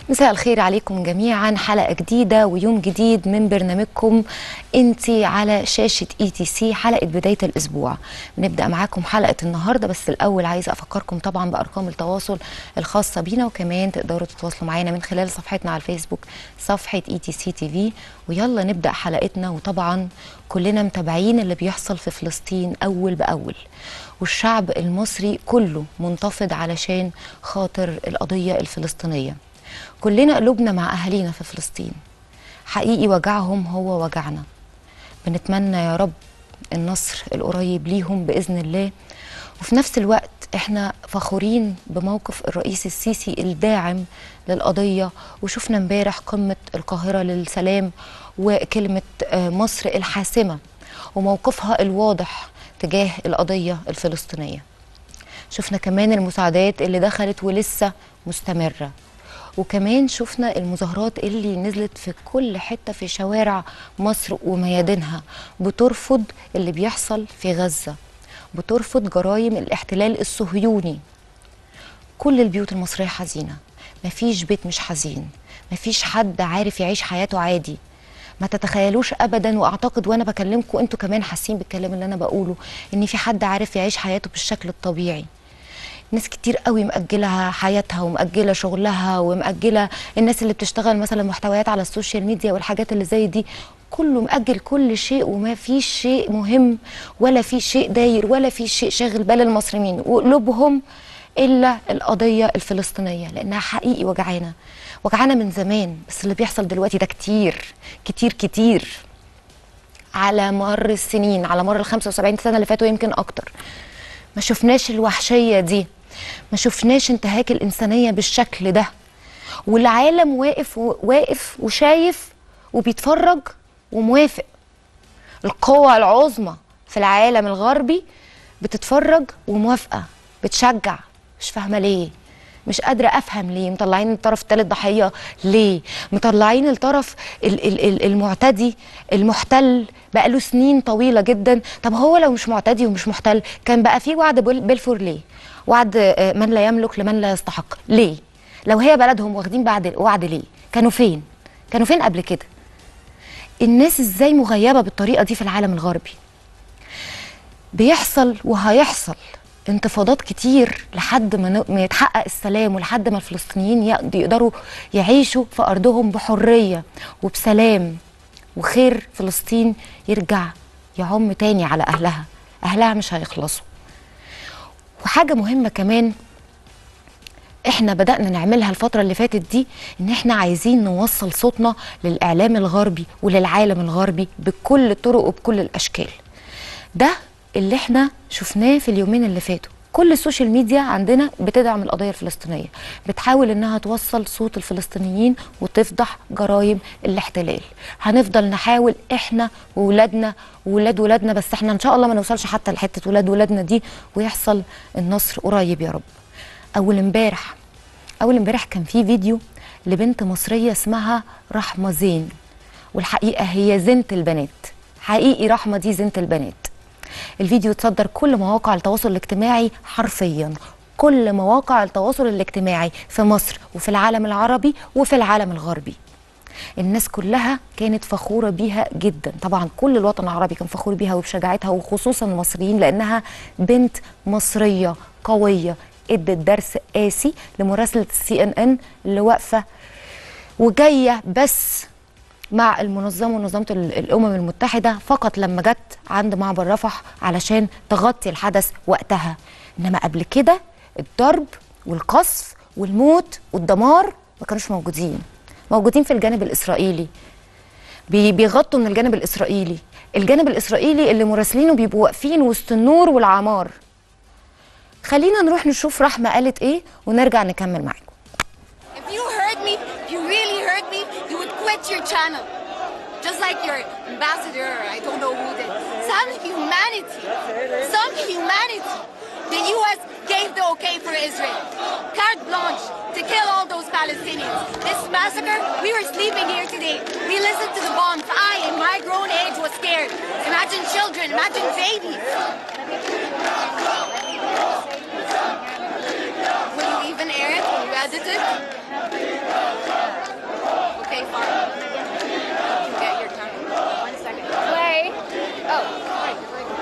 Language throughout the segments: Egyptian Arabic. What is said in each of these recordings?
مساء الخير عليكم جميعا حلقة جديدة ويوم جديد من برنامجكم انتي على شاشة اي تي سي حلقة بداية الاسبوع بنبدأ معاكم حلقة النهاردة بس الاول عايزة افكركم طبعا بارقام التواصل الخاصة بينا وكمان تقدروا تتواصلوا معانا من خلال صفحتنا على الفيسبوك صفحة اي تي سي تي في ويلا نبدأ حلقتنا وطبعا كلنا متابعين اللي بيحصل في فلسطين اول باول والشعب المصري كله منتفض علشان خاطر القضية الفلسطينية كلنا قلوبنا مع أهالينا في فلسطين حقيقي وجعهم هو وجعنا بنتمنى يا رب النصر القريب ليهم بإذن الله وفي نفس الوقت احنا فخورين بموقف الرئيس السيسي الداعم للقضية وشفنا امبارح قمة القاهرة للسلام وكلمة مصر الحاسمة وموقفها الواضح تجاه القضية الفلسطينية شفنا كمان المساعدات اللي دخلت ولسه مستمرة وكمان شفنا المظاهرات اللي نزلت في كل حتة في شوارع مصر وميادينها بترفض اللي بيحصل في غزة بترفض جرائم الاحتلال الصهيوني كل البيوت المصرية حزينة مفيش بيت مش حزين مفيش حد عارف يعيش حياته عادي ما تتخيلوش ابدا واعتقد وانا بكلمكم انتوا كمان حاسين بالكلام اللي انا بقوله ان في حد عارف يعيش حياته بالشكل الطبيعي ناس كتير قوي مأجلة حياتها ومأجلة شغلها ومأجلة الناس اللي بتشتغل مثلا محتويات على السوشيال ميديا والحاجات اللي زي دي كله مأجل كل شيء وما فيش شيء مهم ولا في شيء داير ولا في شيء شاغل بال المصريين وقلوبهم إلا القضية الفلسطينية لأنها حقيقي وجعانة وجعانة من زمان بس اللي بيحصل دلوقتي ده كتير كتير كتير على مر السنين على مر ال 75 سنة اللي فاتوا يمكن أكتر ما شفناش الوحشية دي ما شفناش انتهاك الإنسانية بالشكل ده والعالم واقف واقف وشايف وبيتفرج وموافق القوة العظمى في العالم الغربي بتتفرج وموافقة بتشجع مش فاهمة ليه مش قادرة أفهم ليه مطلعين الطرف الثالث ضحية ليه مطلعين الطرف ال ال ال المعتدي المحتل بقى له سنين طويلة جدا طب هو لو مش معتدي ومش محتل كان بقى في وعد بلفور ليه وعد من لا يملك لمن لا يستحق ليه لو هي بلدهم واخدين بعد وعد ليه كانوا فين كانوا فين قبل كده الناس ازاي مغيبة بالطريقة دي في العالم الغربي بيحصل وهيحصل انتفاضات كتير لحد ما يتحقق السلام ولحد ما الفلسطينيين يقدروا يعيشوا في ارضهم بحريه وبسلام وخير فلسطين يرجع يعم تاني على اهلها اهلها مش هيخلصوا وحاجه مهمه كمان احنا بدأنا نعملها الفترة اللي فاتت دي ان احنا عايزين نوصل صوتنا للإعلام الغربي وللعالم الغربي بكل الطرق وبكل الأشكال ده اللي احنا شفناه في اليومين اللي فاتوا كل السوشيال ميديا عندنا بتدعم القضيه الفلسطينيه بتحاول انها توصل صوت الفلسطينيين وتفضح جرائم الاحتلال هنفضل نحاول احنا وولادنا وولاد ولادنا بس احنا ان شاء الله ما نوصلش حتى لحته ولاد ولادنا دي ويحصل النصر قريب يا رب اول امبارح اول امبارح كان في فيديو لبنت مصريه اسمها رحمه زين والحقيقه هي زينه البنات حقيقي رحمه دي زينه البنات الفيديو اتصدر كل مواقع التواصل الاجتماعي حرفيا كل مواقع التواصل الاجتماعي في مصر وفي العالم العربي وفي العالم الغربي الناس كلها كانت فخورة بيها جدا طبعا كل الوطن العربي كان فخور بيها وبشجاعتها وخصوصا المصريين لأنها بنت مصرية قوية ادت درس قاسي لمراسلة السي ان ان اللي واقفة وجاية بس مع المنظمه منظمه الامم المتحده فقط لما جت عند معبر رفح علشان تغطي الحدث وقتها انما قبل كده الضرب والقصف والموت والدمار ما كانوش موجودين موجودين في الجانب الاسرائيلي بيغطوا من الجانب الاسرائيلي الجانب الاسرائيلي اللي مراسلينه بيبقوا واقفين وسط النور والعمار خلينا نروح نشوف رحمه قالت ايه ونرجع نكمل معاكم If you heard me, if you really heard me, you would quit your channel. Just like your ambassador, I don't know who did. Some humanity, some humanity. The U.S. gave the okay for Israel. Carte blanche to kill all those Palestinians. This massacre, we were sleeping here today. We listened to the bombs. I, in my grown age, was scared. Imagine children, imagine babies. Will you even air it? Will you edited? Okay, fine. You get your time. One second. Play. Oh, right.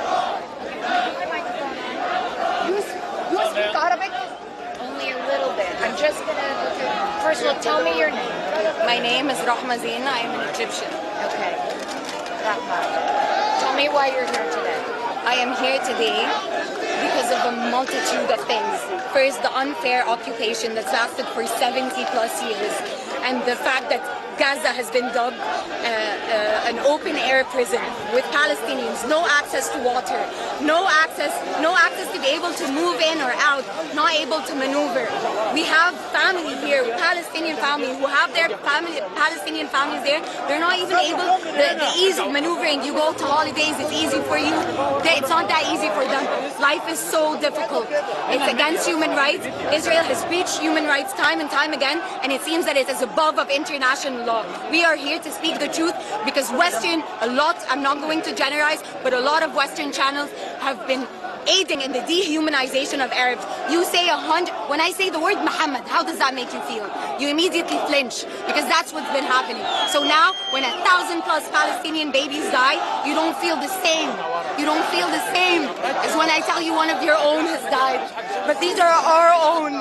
You, s- you speak Arabic? Only a little bit. I'm just gonna. First of all, tell me your name. My name is Rahma Zina. I am an Egyptian. Okay. Rahma. Tell me why you're here today. I am here today because of a multitude of things. First, the unfair occupation that's lasted for 70 plus years, and the fact that Gaza has been dubbed uh, uh, an open air prison with Palestinians, no access to water, no access, no access to be able to move in or out, not able to maneuver. We have family here, Palestinian family, who have their family, Palestinian families there. They're not even able. The, the ease of maneuvering. You go to holidays, it's easy for you. They- It's not that easy for them. Life is so difficult. It's against human rights. Israel has breached human rights time and time again, and it seems that it is above of international law. We are here to speak the truth because Western, a lot, I'm not going to generalize, but a lot of Western channels have been aiding in the dehumanization of Arabs. You say a hundred, when I say the word Muhammad, how does that make you feel? You immediately flinch because that's what's been happening. So now, when a thousand plus Palestinian babies die, you don't feel the same. You don't feel the same as when I tell you one of your own has died. But these are our own.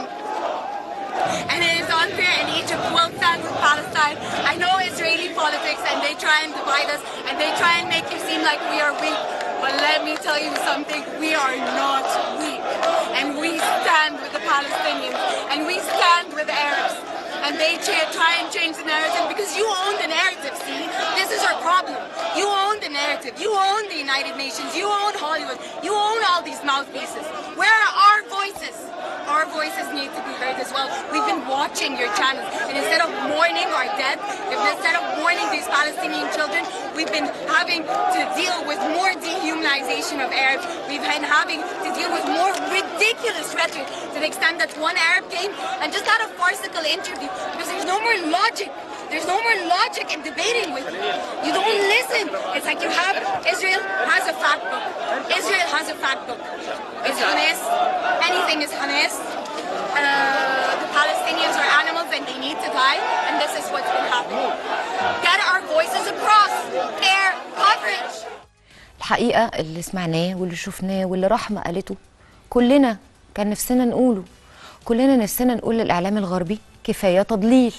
And it is unfair, and Egypt will stand with Palestine. I know Israeli politics, and they try and divide us, and they try and make it seem like we are weak. But let me tell you something, we are not weak. And we stand with the Palestinians, and we stand with the Arabs. And they cha- try and change the narrative because you own the narrative, see? This is our problem. You own the narrative. You own the United Nations. You own Hollywood. You own all these mouthpieces. Where are our voices? Our voices need to be heard as well. We've been watching your channels, and instead of mourning our dead, if instead of mourning these Palestinian children, we've been having to deal with more dehumanization of Arabs. We've been having to deal with more ridiculous rhetoric to the extent that one Arab came and just had a farcical interview because there's no more logic. There's no more logic in debating with you. You don't listen. It's like you have Israel has a fact book. Israel has a fact book. It's Hamas. Anything is Hamas. Uh, the Palestinians are animals and they need to die, and this is what's been happening. Get our voices across. Air coverage. الحقيقه اللي سمعناه واللي شفناه واللي رحمه قالته كلنا كان نفسنا نقوله كلنا نفسنا نقول للاعلام الغربي كفايه تضليل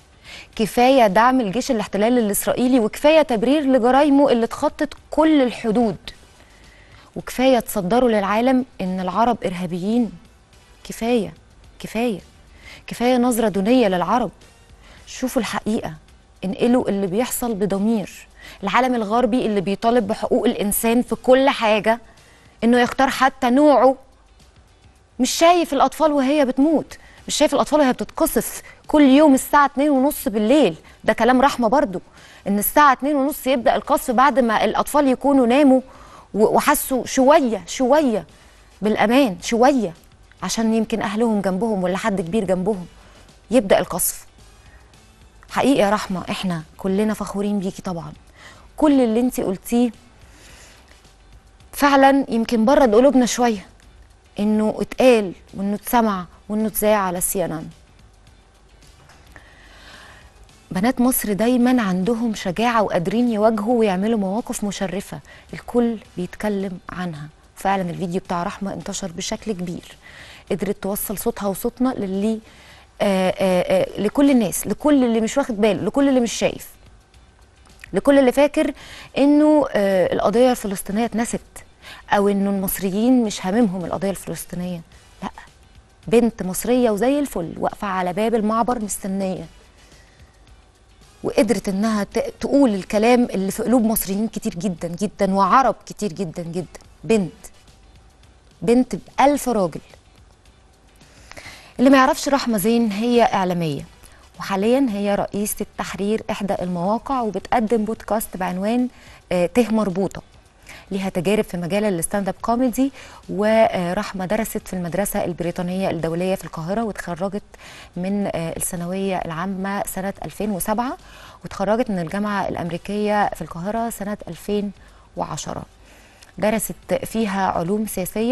كفايه دعم الجيش الاحتلال الاسرائيلي وكفايه تبرير لجرائمه اللي تخطت كل الحدود وكفايه تصدروا للعالم ان العرب ارهابيين كفايه كفايه كفايه نظره دونيه للعرب شوفوا الحقيقه انقلوا اللي بيحصل بضمير العالم الغربي اللي بيطالب بحقوق الانسان في كل حاجه انه يختار حتى نوعه مش شايف الاطفال وهي بتموت مش شايف الاطفال وهي بتتقصف كل يوم الساعه 2 ونص بالليل ده كلام رحمه برضو ان الساعه 2 ونص يبدا القصف بعد ما الاطفال يكونوا ناموا و- وحسوا شويه شويه بالامان شويه عشان يمكن اهلهم جنبهم ولا حد كبير جنبهم يبدا القصف حقيقي يا رحمه احنا كلنا فخورين بيكي طبعا كل اللي انت قلتيه فعلا يمكن برد قلوبنا شويه انه اتقال وانه اتسمع وانه اتذاع على سي ان ان بنات مصر دايما عندهم شجاعه وقادرين يواجهوا ويعملوا مواقف مشرفه الكل بيتكلم عنها فعلا الفيديو بتاع رحمه انتشر بشكل كبير قدرت توصل صوتها وصوتنا للي آآ آآ لكل الناس لكل اللي مش واخد باله لكل اللي مش شايف لكل اللي فاكر انه آه، القضيه الفلسطينيه اتنست او انه المصريين مش هاممهم القضيه الفلسطينيه لا بنت مصريه وزي الفل واقفه على باب المعبر مستنيه وقدرت انها ت- تقول الكلام اللي في قلوب مصريين كتير جدا جدا وعرب كتير جدا جدا بنت بنت بألف راجل اللي ما يعرفش رحمة زين هي إعلامية وحاليا هي رئيسة تحرير إحدى المواقع وبتقدم بودكاست بعنوان آه، ته مربوطة ليها تجارب في مجال الستاند اب كوميدي ورحمة درست في المدرسة البريطانية الدولية في القاهرة وتخرجت من آه، الثانوية العامة سنة 2007 وتخرجت من الجامعة الأمريكية في القاهرة سنة 2010 درست فيها علوم سياسية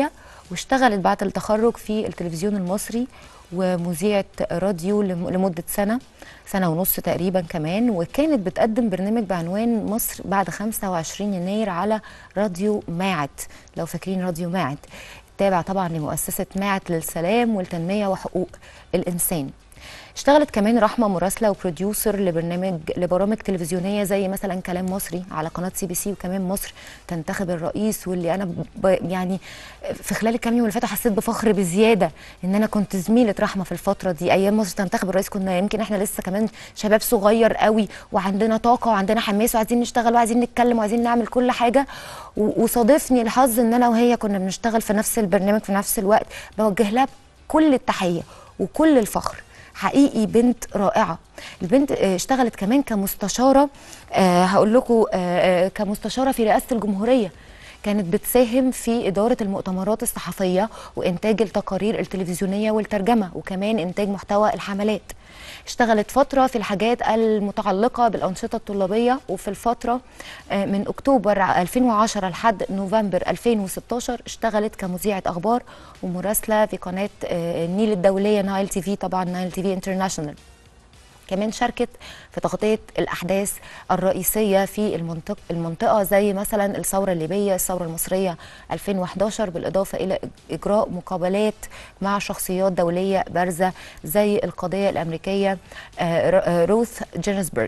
واشتغلت بعد التخرج في التلفزيون المصري ومذيعة راديو لم- لمدة سنة سنة ونص تقريبا كمان وكانت بتقدم برنامج بعنوان مصر بعد 25 يناير على راديو ماعت لو فاكرين راديو ماعت تابع طبعا لمؤسسة ماعت للسلام والتنمية وحقوق الإنسان اشتغلت كمان رحمه مراسله وبروديوسر لبرنامج لبرامج تلفزيونيه زي مثلا كلام مصري على قناه سي بي سي وكمان مصر تنتخب الرئيس واللي انا ب يعني في خلال الكام يوم اللي فاتوا حسيت بفخر بزياده ان انا كنت زميله رحمه في الفتره دي ايام مصر تنتخب الرئيس كنا يمكن احنا لسه كمان شباب صغير قوي وعندنا طاقه وعندنا حماس وعايزين نشتغل وعايزين نتكلم وعايزين نعمل كل حاجه و- وصادفني الحظ ان انا وهي كنا بنشتغل في نفس البرنامج في نفس الوقت بوجه لها كل التحيه وكل الفخر حقيقي بنت رائعه البنت آه، اشتغلت كمان كمستشاره آه، هقول لكم آه، آه، كمستشاره في رئاسه الجمهوريه كانت بتساهم في إدارة المؤتمرات الصحفية وإنتاج التقارير التلفزيونية والترجمة وكمان إنتاج محتوى الحملات اشتغلت فترة في الحاجات المتعلقة بالأنشطة الطلابية وفي الفترة آه، من أكتوبر 2010 لحد نوفمبر 2016 اشتغلت كمذيعة أخبار ومراسلة في قناة آه، النيل الدولية نايل تي في طبعا نايل تي في انترناشونال كمان شاركت في تغطية الأحداث الرئيسية في المنطقة, المنطقة زي مثلا الثورة الليبية الثورة المصرية 2011 بالإضافة إلى إجراء مقابلات مع شخصيات دولية بارزة زي القضية الأمريكية آه، ر- آه، روث جينسبرج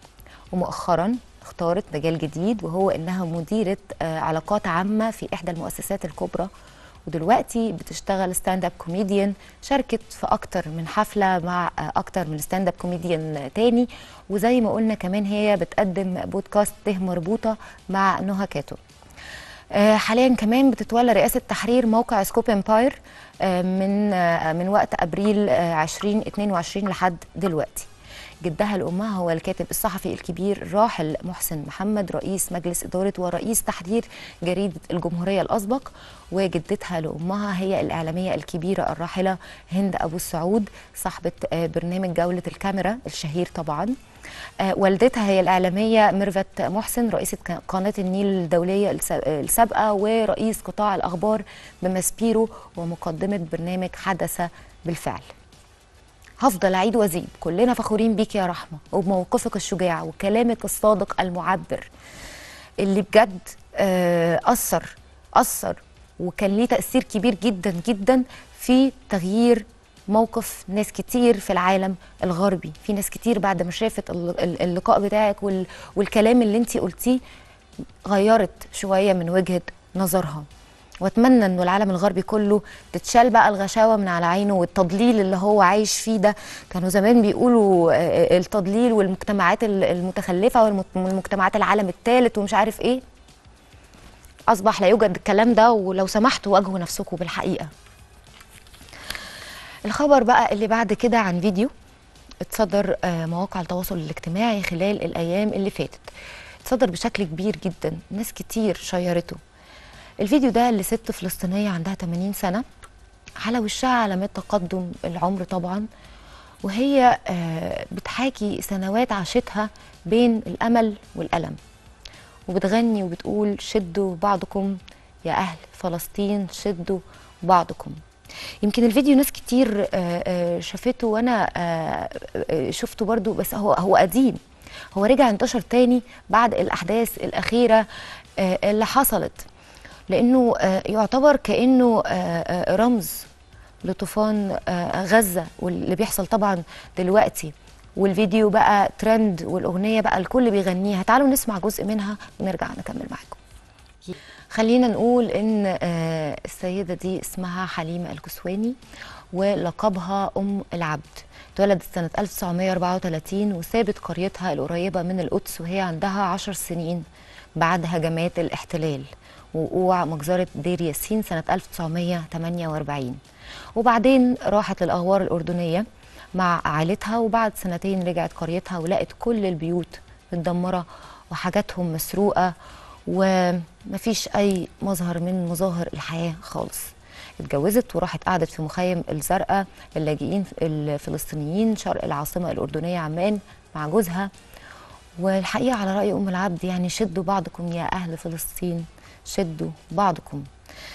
ومؤخرا اختارت مجال جديد وهو انها مديره آه، علاقات عامه في احدى المؤسسات الكبرى ودلوقتي بتشتغل ستاند اب كوميديان شاركت في اكتر من حفله مع آه، اكتر من ستاند اب كوميديان تاني وزي ما قلنا كمان هي بتقدم بودكاست ته مربوطه مع نهى كاتو آه، حاليا كمان بتتولى رئاسه تحرير موقع سكوب امباير آه، من آه، من وقت ابريل آه، 2022 لحد دلوقتي جدها لامها هو الكاتب الصحفي الكبير الراحل محسن محمد رئيس مجلس اداره ورئيس تحرير جريده الجمهوريه الاسبق وجدتها لامها هي الاعلاميه الكبيره الراحله هند ابو السعود صاحبه آه، برنامج جوله الكاميرا الشهير طبعا آه، والدتها هي الإعلامية ميرفت محسن رئيسة ك- قناة النيل الدولية الس- آه، السابقة ورئيس قطاع الأخبار بمسبيرو ومقدمة برنامج حدث بالفعل هفضل أعيد وأزيد كلنا فخورين بيك يا رحمة وبموقفك الشجاع وكلامك الصادق المعبر اللي بجد آه، أثر أثر وكان ليه تأثير كبير جدا جدا في تغيير موقف ناس كتير في العالم الغربي في ناس كتير بعد ما شافت ال- ال- اللقاء بتاعك وال- والكلام اللي انتي قلتيه غيرت شوية من وجهة نظرها واتمنى انه العالم الغربي كله تتشال بقى الغشاوه من على عينه والتضليل اللي هو عايش فيه ده كانوا زمان بيقولوا آه، التضليل والمجتمعات ال- المتخلفه والمت- والمجتمعات العالم الثالث ومش عارف ايه اصبح لا يوجد الكلام ده ولو سمحتوا واجهوا نفسكم بالحقيقه الخبر بقى اللي بعد كده عن فيديو اتصدر آه، مواقع التواصل الاجتماعي خلال الايام اللي فاتت اتصدر بشكل كبير جدا ناس كتير شيرته الفيديو ده لست فلسطينيه عندها 80 سنه على وشها علامات تقدم العمر طبعا وهي آه، بتحاكي سنوات عاشتها بين الامل والالم وبتغني وبتقول شدوا بعضكم يا أهل فلسطين شدوا بعضكم يمكن الفيديو ناس كتير آه، آه، شافته وانا آه، آه، شفته برضو بس هو هو قديم هو رجع انتشر تاني بعد الاحداث الاخيره آه، اللي حصلت لانه آه، يعتبر كانه آه، آه، رمز لطوفان آه، غزه واللي بيحصل طبعا دلوقتي والفيديو بقى ترند والاغنيه بقى الكل بيغنيها تعالوا نسمع جزء منها ونرجع نكمل معاكم خلينا نقول ان آه، السيده دي اسمها حليمه الكسواني ولقبها ام العبد اتولدت سنه 1934 وسابت قريتها القريبه من القدس وهي عندها عشر سنين بعد هجمات الاحتلال ووقوع مجزرة دير ياسين سنة 1948 وبعدين راحت للأغوار الأردنية مع عائلتها وبعد سنتين رجعت قريتها ولقت كل البيوت متدمرة وحاجاتهم مسروقة ومفيش أي مظهر من مظاهر الحياة خالص اتجوزت وراحت قعدت في مخيم الزرقاء اللاجئين الفلسطينيين شرق العاصمة الأردنية عمان مع جوزها والحقيقة على رأي أم العبد يعني شدوا بعضكم يا أهل فلسطين شدوا بعضكم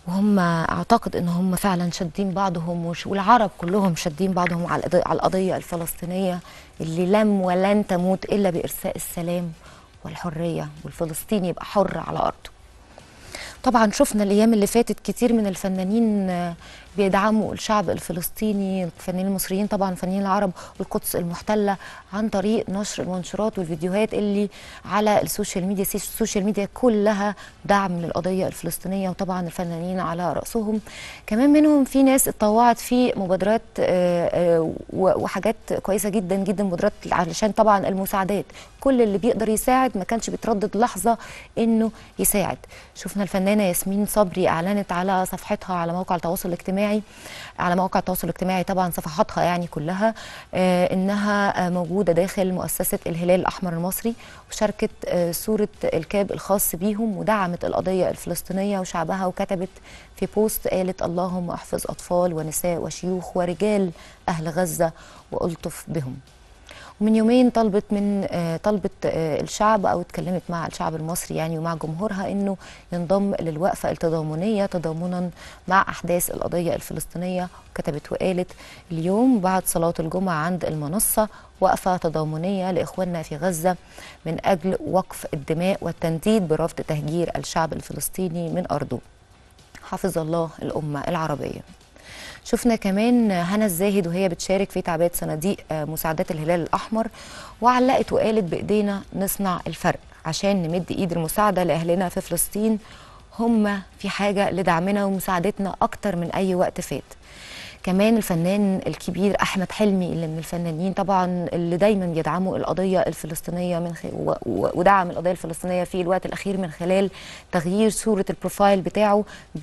وهم اعتقد ان هم فعلا شادين بعضهم وش- والعرب كلهم شادين بعضهم على القضية- على القضيه الفلسطينيه اللي لم ولن تموت الا بارساء السلام والحريه والفلسطيني يبقى حر على ارضه طبعا شفنا الايام اللي فاتت كتير من الفنانين آه، بيدعموا الشعب الفلسطيني الفنانين المصريين طبعا الفنانين العرب والقدس المحتله عن طريق نشر المنشورات والفيديوهات اللي على السوشيال ميديا السوشيال ميديا كلها دعم للقضيه الفلسطينيه وطبعا الفنانين على راسهم كمان منهم في ناس اتطوعت في مبادرات آه، آه، و- وحاجات كويسه جدا جدا مبادرات علشان طبعا المساعدات كل اللي بيقدر يساعد ما كانش بيتردد لحظه انه يساعد شفنا الفنانه ياسمين صبري اعلنت على صفحتها على موقع التواصل الاجتماعي على مواقع التواصل الاجتماعي طبعا صفحاتها يعني كلها آه انها آه موجوده داخل مؤسسه الهلال الاحمر المصري وشاركت آه صوره الكاب الخاص بيهم ودعمت القضيه الفلسطينيه وشعبها وكتبت في بوست قالت اللهم احفظ اطفال ونساء وشيوخ ورجال اهل غزه والطف بهم ومن يومين طلبت من آه، طلبت آه، الشعب او اتكلمت مع الشعب المصري يعني ومع جمهورها انه ينضم للوقفه التضامنيه تضامنا مع احداث القضيه الفلسطينيه وكتبت وقالت اليوم بعد صلاه الجمعه عند المنصه وقفه تضامنيه لاخواننا في غزه من اجل وقف الدماء والتنديد برفض تهجير الشعب الفلسطيني من ارضه حفظ الله الامه العربيه شفنا كمان هنا الزاهد وهي بتشارك في تعبئه صناديق آه، مساعدات الهلال الاحمر وعلقت وقالت بايدينا نصنع الفرق عشان نمد ايد المساعده لاهلنا في فلسطين هم في حاجه لدعمنا ومساعدتنا اكتر من اي وقت فات كمان الفنان الكبير احمد حلمي اللي من الفنانين طبعا اللي دايما بيدعموا القضيه الفلسطينيه من خ... و... و... ودعم القضيه الفلسطينيه في الوقت الاخير من خلال تغيير صوره البروفايل بتاعه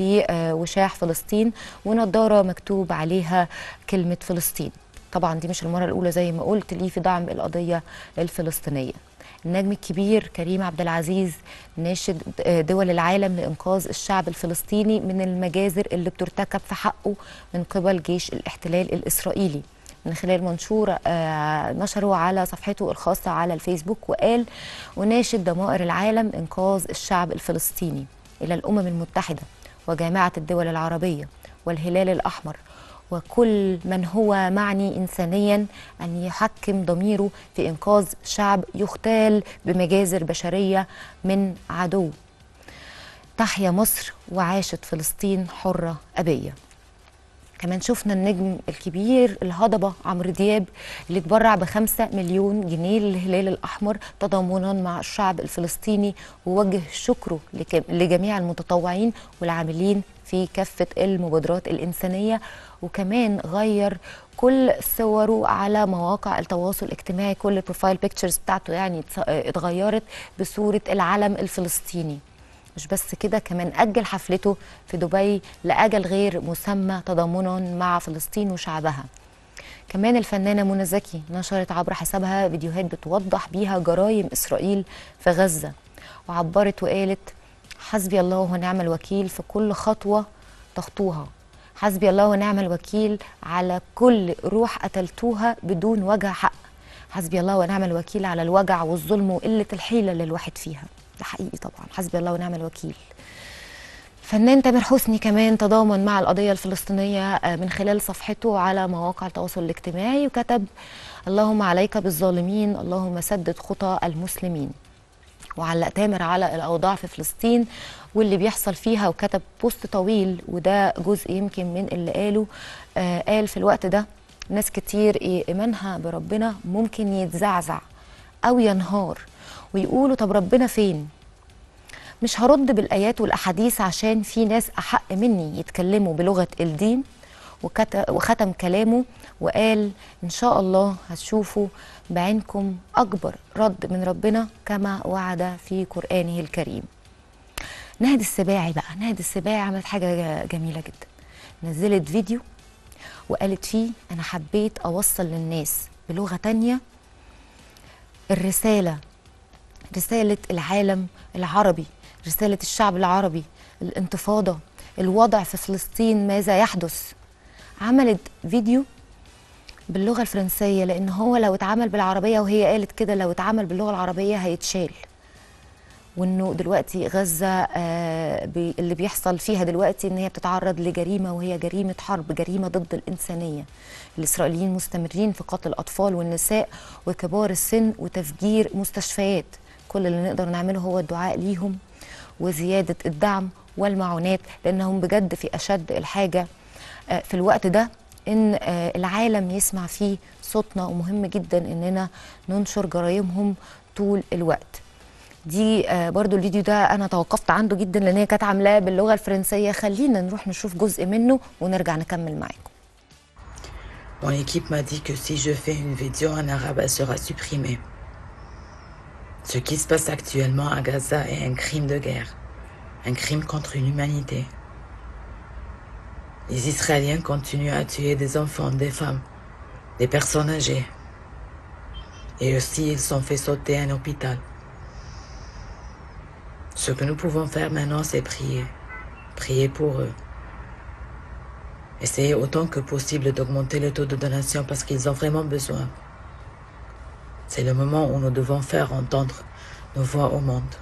بوشاح فلسطين ونضاره مكتوب عليها كلمه فلسطين طبعا دي مش المره الاولى زي ما قلت ليه في دعم القضيه الفلسطينيه النجم الكبير كريم عبد العزيز ناشد دول العالم لانقاذ الشعب الفلسطيني من المجازر اللي بترتكب في حقه من قبل جيش الاحتلال الاسرائيلي من خلال منشور آه، نشره على صفحته الخاصه على الفيسبوك وقال وناشد ضمائر العالم انقاذ الشعب الفلسطيني الى الامم المتحده وجامعه الدول العربيه والهلال الاحمر وكل من هو معني انسانيا ان يحكم ضميره في انقاذ شعب يغتال بمجازر بشريه من عدو تحيا مصر وعاشت فلسطين حره ابيه كمان شفنا النجم الكبير الهضبه عمرو دياب اللي اتبرع بخمسة مليون جنيه للهلال الاحمر تضامنا مع الشعب الفلسطيني ووجه شكره لك- لجميع المتطوعين والعاملين في كافه المبادرات الانسانيه وكمان غير كل صوره على مواقع التواصل الاجتماعي كل البروفايل بيكتشرز بتاعته يعني اتس- اتغيرت بصوره العلم الفلسطيني مش بس كده كمان أجل حفلته في دبي لأجل غير مسمى تضامنا مع فلسطين وشعبها كمان الفنانة منى زكي نشرت عبر حسابها فيديوهات بتوضح بيها جرائم إسرائيل في غزة وعبرت وقالت حسبي الله ونعم الوكيل في كل خطوة تخطوها حسبي الله ونعم الوكيل على كل روح قتلتوها بدون وجه حق حسبي الله ونعم الوكيل على الوجع والظلم وقلة الحيلة اللي الواحد فيها ده حقيقي طبعا حسبي الله ونعم الوكيل فنان تامر حسني كمان تضامن مع القضية الفلسطينية آه، من خلال صفحته على مواقع التواصل الاجتماعي وكتب اللهم عليك بالظالمين اللهم سدد خطى المسلمين وعلق تامر على الاوضاع في فلسطين واللي بيحصل فيها وكتب بوست طويل وده جزء يمكن من اللي قاله آه قال في الوقت ده ناس كتير إيه ايمانها بربنا ممكن يتزعزع او ينهار ويقولوا طب ربنا فين مش هرد بالايات والاحاديث عشان في ناس احق مني يتكلموا بلغه الدين وكت- وختم كلامه وقال ان شاء الله هتشوفوا بعينكم اكبر رد من ربنا كما وعد في قرانه الكريم نهد السباعي بقى نهد السباعي عملت حاجه جميله جدا نزلت فيديو وقالت فيه انا حبيت اوصل للناس بلغه تانية الرساله رسالة العالم العربي رسالة الشعب العربي الانتفاضة الوضع في فلسطين ماذا يحدث عملت فيديو باللغة الفرنسية لأن هو لو اتعمل بالعربية وهي قالت كده لو اتعمل باللغة العربية هيتشال وانه دلوقتي غزه آه، بي- اللي بيحصل فيها دلوقتي ان هي بتتعرض لجريمه وهي جريمه حرب جريمه ضد الانسانيه الاسرائيليين مستمرين في قتل الاطفال والنساء وكبار السن وتفجير مستشفيات كل اللي نقدر نعمله هو الدعاء ليهم وزياده الدعم والمعونات لانهم بجد في اشد الحاجه آه، في الوقت ده ان آه، العالم يسمع فيه صوتنا ومهم جدا اننا ننشر جرايمهم طول الوقت دي آه، برضو الفيديو ده انا توقفت عنده جدا لان هي كانت عاملاه باللغه الفرنسيه خلينا نروح نشوف جزء منه ونرجع نكمل معاكم Mon équipe m'a dit que si je fais une vidéo en arabe, elle sera supprimée. Ce qui se passe actuellement à Gaza est un crime de guerre, un crime contre l'humanité. Les Israéliens continuent à tuer des enfants, des femmes, des personnes âgées. Et aussi, ils ont fait sauter un hôpital. Ce que nous pouvons faire maintenant, c'est prier. Prier pour eux. Essayer autant que possible d'augmenter le taux de donation parce qu'ils ont vraiment besoin. C'est le moment où nous devons faire entendre nos voix au monde.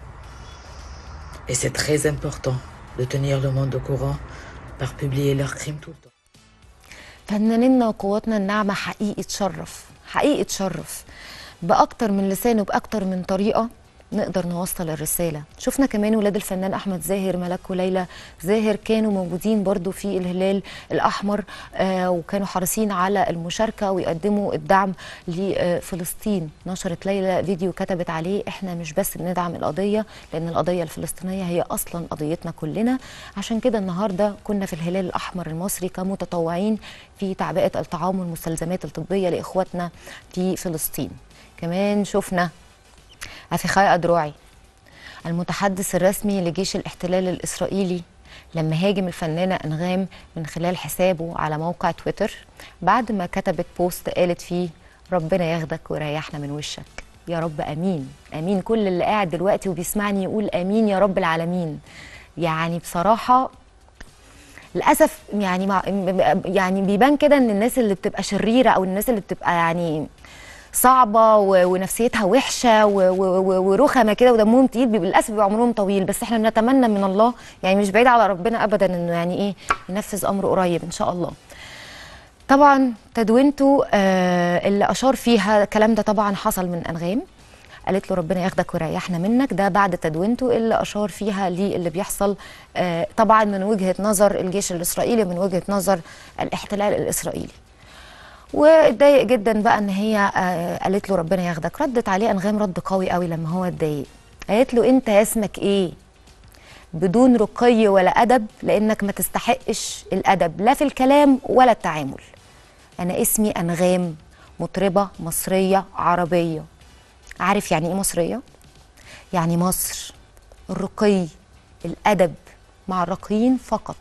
Et c'est très important de tenir le monde au courant par publier leurs crimes tout le temps. فنانينا وقواتنا الناعمه حقيقي تشرف حقيقي تشرف باكتر من لسان وباكتر من طريقه نقدر نوصل الرساله شفنا كمان ولاد الفنان احمد زاهر ملك وليلى زاهر كانوا موجودين برضو في الهلال الاحمر آه وكانوا حريصين على المشاركه ويقدموا الدعم لفلسطين نشرت ليلى فيديو كتبت عليه احنا مش بس بندعم القضيه لان القضيه الفلسطينيه هي اصلا قضيتنا كلنا عشان كده النهارده كنا في الهلال الاحمر المصري كمتطوعين في تعبئه الطعام والمستلزمات الطبيه لاخواتنا في فلسطين كمان شفنا أفيخاي أدروعي المتحدث الرسمي لجيش الاحتلال الإسرائيلي لما هاجم الفنانة أنغام من خلال حسابه على موقع تويتر بعد ما كتبت بوست قالت فيه ربنا ياخدك ويريحنا من وشك يا رب أمين أمين كل اللي قاعد دلوقتي وبيسمعني يقول أمين يا رب العالمين يعني بصراحة للاسف يعني مع يعني بيبان كده ان الناس اللي بتبقى شريره او الناس اللي بتبقى يعني صعبه و- ونفسيتها وحشه و- و- و- ورخمه كده ودمهم تقيل بيبقى للاسف بيبقى عمرهم طويل بس احنا بنتمنى من الله يعني مش بعيد على ربنا ابدا انه يعني ايه ينفذ امره قريب ان شاء الله طبعا تدوينته آه اللي اشار فيها الكلام ده طبعا حصل من انغام قالت له ربنا ياخدك ويريحنا منك ده بعد تدوينته اللي اشار فيها للي بيحصل آه طبعا من وجهه نظر الجيش الاسرائيلي ومن وجهه نظر الاحتلال الاسرائيلي واتضايق جدا بقى ان هي آه قالت له ربنا ياخدك ردت عليه انغام رد قوي قوي لما هو اتضايق قالت له انت اسمك ايه بدون رقي ولا ادب لانك ما تستحقش الادب لا في الكلام ولا التعامل انا اسمي انغام مطربه مصريه عربيه عارف يعني ايه مصريه يعني مصر الرقي الادب مع الراقيين فقط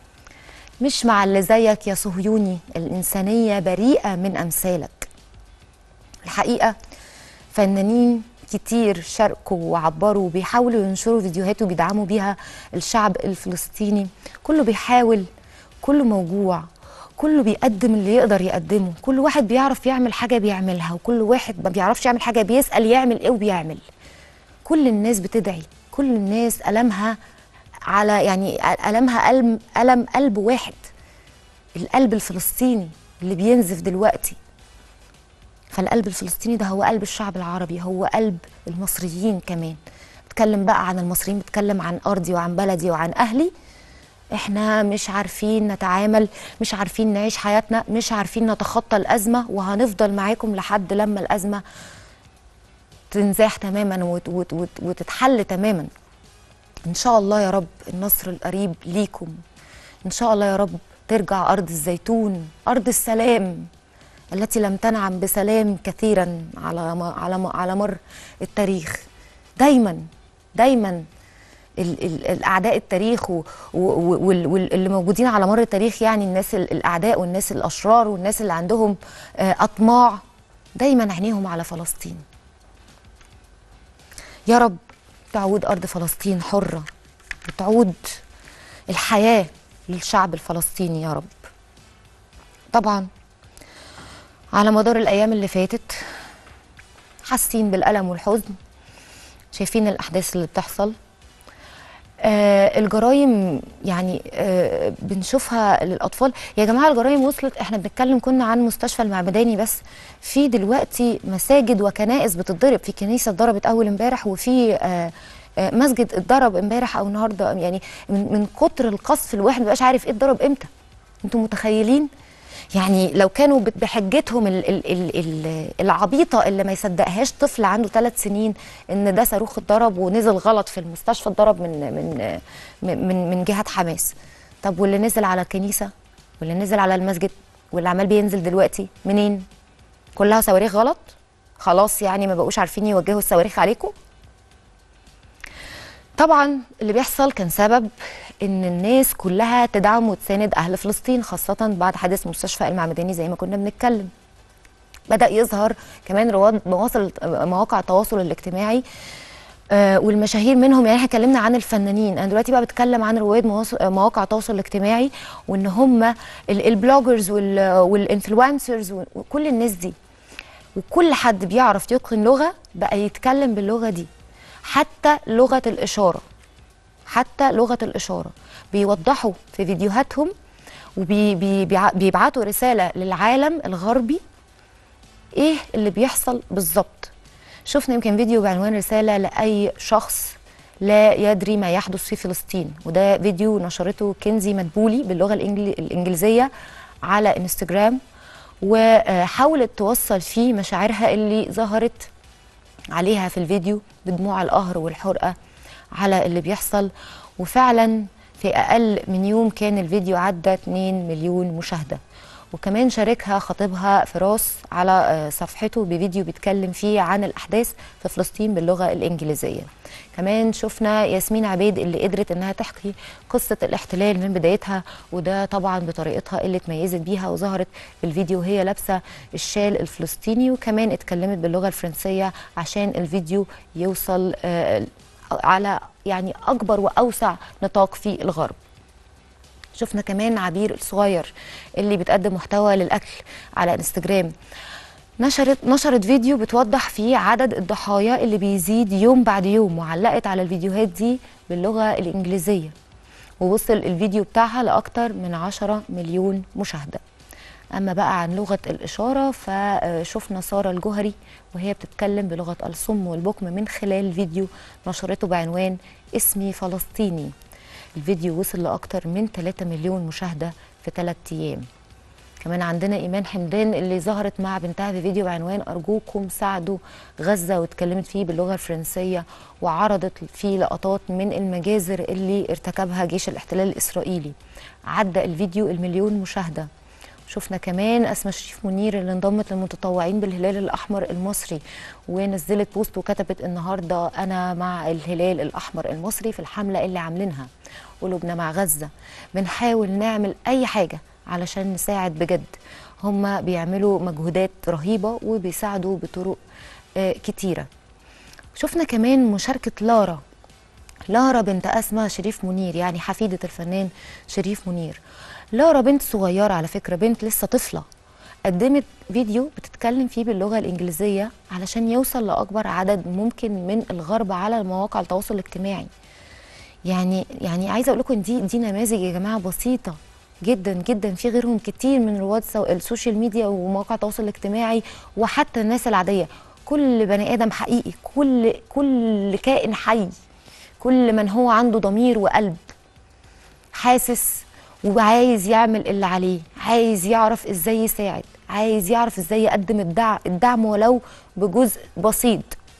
مش مع اللي زيك يا صهيوني الإنسانية بريئة من أمثالك الحقيقة فنانين كتير شاركوا وعبروا وبيحاولوا ينشروا فيديوهات وبيدعموا بيها الشعب الفلسطيني كله بيحاول كله موجوع كله بيقدم اللي يقدر يقدمه كل واحد بيعرف يعمل حاجة بيعملها وكل واحد ما بيعرفش يعمل حاجة بيسأل يعمل ايه وبيعمل كل الناس بتدعي كل الناس ألمها على يعني ألمها ألم ألم قلب واحد القلب الفلسطيني اللي بينزف دلوقتي فالقلب الفلسطيني ده هو قلب الشعب العربي هو قلب المصريين كمان بتكلم بقى عن المصريين بتكلم عن أرضي وعن بلدي وعن أهلي احنا مش عارفين نتعامل مش عارفين نعيش حياتنا مش عارفين نتخطى الأزمة وهنفضل معاكم لحد لما الأزمة تنزاح تماما وت وت وت وتتحل تماما ان شاء الله يا رب النصر القريب ليكم ان شاء الله يا رب ترجع ارض الزيتون ارض السلام التي لم تنعم بسلام كثيرا على م- على م- على مر التاريخ دايما دايما ال- ال- الاعداء التاريخ و- و- وال- واللي موجودين على مر التاريخ يعني الناس ال- الاعداء والناس الاشرار والناس اللي عندهم آه، اطماع دايما عينيهم على فلسطين يا رب تعود أرض فلسطين حرة وتعود الحياة للشعب الفلسطيني يا رب طبعا على مدار الأيام اللي فاتت حاسين بالألم والحزن شايفين الاحداث اللي بتحصل آه الجرائم يعني آه بنشوفها للاطفال يا جماعه الجرائم وصلت احنا بنتكلم كنا عن مستشفى المعمداني بس في دلوقتي مساجد وكنائس بتتضرب في كنيسه اتضربت اول امبارح وفي آه آه مسجد اتضرب امبارح او النهارده يعني من, من كتر القصف الواحد مبقاش عارف ايه اتضرب امتى انتوا متخيلين يعني لو كانوا بت- بحجتهم ال ال ال ال العبيطه اللي ما يصدقهاش طفل عنده ثلاث سنين ان ده صاروخ اتضرب ونزل غلط في المستشفى اتضرب من من من من, من جهه حماس طب واللي نزل على الكنيسه واللي نزل على المسجد واللي عمال بينزل دلوقتي منين كلها صواريخ غلط خلاص يعني ما بقوش عارفين يوجهوا الصواريخ عليكم طبعا اللي بيحصل كان سبب ان الناس كلها تدعم وتساند اهل فلسطين خاصه بعد حادث مستشفى المعمداني زي ما كنا بنتكلم بدا يظهر كمان رواد مواصل مواقع التواصل الاجتماعي آه والمشاهير منهم يعني احنا اتكلمنا عن الفنانين انا دلوقتي بقى بتكلم عن رواد مواصل مواقع التواصل الاجتماعي وان هم ال- البلوجرز وال- والانفلونسرز وكل الناس دي وكل حد بيعرف يتقن لغه بقى يتكلم باللغه دي حتى لغه الاشاره حتى لغه الاشاره بيوضحوا في فيديوهاتهم وبيبعتوا رساله للعالم الغربي ايه اللي بيحصل بالظبط شفنا يمكن فيديو بعنوان رساله لاي شخص لا يدري ما يحدث في فلسطين وده فيديو نشرته كنزي مدبولي باللغه الإنجلي- الانجليزيه على انستجرام وحاولت توصل فيه مشاعرها اللي ظهرت عليها في الفيديو بدموع القهر والحرقه على اللي بيحصل وفعلا في اقل من يوم كان الفيديو عدى 2 مليون مشاهده وكمان شاركها خطيبها فراس على آه، صفحته بفيديو بيتكلم فيه عن الاحداث في فلسطين باللغه الانجليزيه كمان شفنا ياسمين عبيد اللي قدرت انها تحكي قصه الاحتلال من بدايتها وده طبعا بطريقتها اللي اتميزت بيها وظهرت في الفيديو وهي لابسه الشال الفلسطيني وكمان اتكلمت باللغه الفرنسيه عشان الفيديو يوصل آه، على يعني اكبر واوسع نطاق في الغرب شفنا كمان عبير الصغير اللي بتقدم محتوى للاكل على انستجرام نشرت نشرت فيديو بتوضح فيه عدد الضحايا اللي بيزيد يوم بعد يوم وعلقت على الفيديوهات دي باللغه الانجليزيه ووصل الفيديو بتاعها لاكتر من 10 مليون مشاهده اما بقى عن لغه الاشاره فشفنا ساره الجوهري وهي بتتكلم بلغه الصم والبكم من خلال فيديو نشرته بعنوان اسمي فلسطيني الفيديو وصل لاكتر من 3 مليون مشاهده في 3 ايام كمان عندنا ايمان حمدان اللي ظهرت مع بنتها في فيديو بعنوان ارجوكم ساعدوا غزه واتكلمت فيه باللغه الفرنسيه وعرضت فيه لقطات من المجازر اللي ارتكبها جيش الاحتلال الاسرائيلي عدى الفيديو المليون مشاهده شفنا كمان اسماء شريف منير اللي انضمت للمتطوعين بالهلال الاحمر المصري ونزلت بوست وكتبت النهارده انا مع الهلال الاحمر المصري في الحمله اللي عاملينها قلوبنا مع غزه بنحاول نعمل اي حاجه علشان نساعد بجد هم بيعملوا مجهودات رهيبه وبيساعدوا بطرق آه، كتيره شفنا كمان مشاركه لارا لارا بنت أسماء شريف منير يعني حفيدة الفنان شريف منير لارا بنت صغيرة على فكرة بنت لسه طفلة قدمت فيديو بتتكلم فيه باللغة الإنجليزية علشان يوصل لأكبر عدد ممكن من الغرب على مواقع التواصل الاجتماعي يعني يعني عايزة أقول لكم دي دي نماذج يا جماعة بسيطة جدا جدا في غيرهم كتير من رواد سو- السوشيال ميديا ومواقع التواصل الاجتماعي وحتى الناس العادية كل بني آدم حقيقي كل كل كائن حي كل من هو عنده ضمير وقلب حاسس وعايز يعمل اللي عليه عايز يعرف ازاي يساعد عايز يعرف ازاي يقدم الدعم, الدعم ولو بجزء بسيط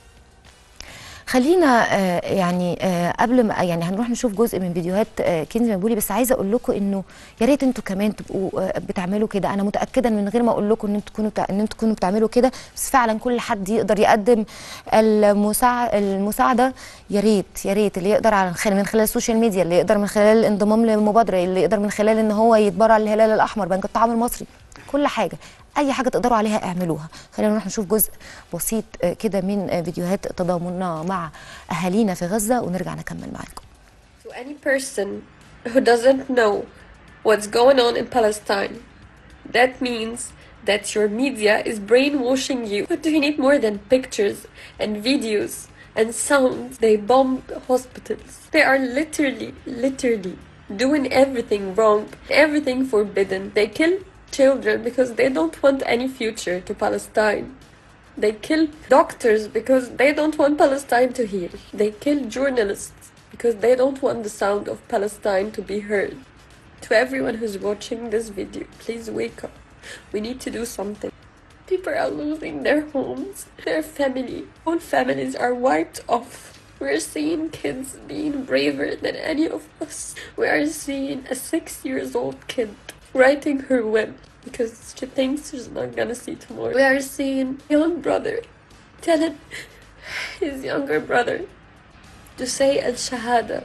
خلينا آه، يعني آه، قبل ما يعني هنروح نشوف جزء من فيديوهات آه، كنزي مبولي بس عايزه اقول لكم انه يا ريت انتوا كمان تبقوا آه، بتعملوا كده انا متاكده إن من غير ما اقول لكم ان انتوا تكونوا بتاع- ان انتوا تكونوا بتعملوا كده بس فعلا كل حد يقدر يقدم المساع... المساعده يا ريت يا ريت اللي يقدر على خلال من خلال السوشيال ميديا اللي يقدر من خلال الانضمام للمبادره اللي يقدر من خلال ان هو يتبرع للهلال الاحمر بنك الطعام المصري كل حاجه اي حاجه تقدروا عليها اعملوها خلينا نروح نشوف جزء بسيط آه، كده من آه، فيديوهات تضامننا مع اهالينا في غزه ونرجع نكمل معاكم To any person who doesn't know what's going on in Palestine, that means that your media is brainwashing you. What do you need more than pictures and videos and sounds. They bomb hospitals. They are literally, literally doing everything wrong, everything forbidden. They kill children because they don't want any future to Palestine. They kill doctors because they don't want Palestine to heal. They kill journalists because they don't want the sound of Palestine to be heard. To everyone who's watching this video, please wake up. We need to do something. People are losing their homes, their family. Whole families are wiped off. We're seeing kids being braver than any of us. We are seeing a six years old kid writing her web because she thinks she's not gonna see tomorrow. We are seeing young brother telling his younger brother to say al shahada,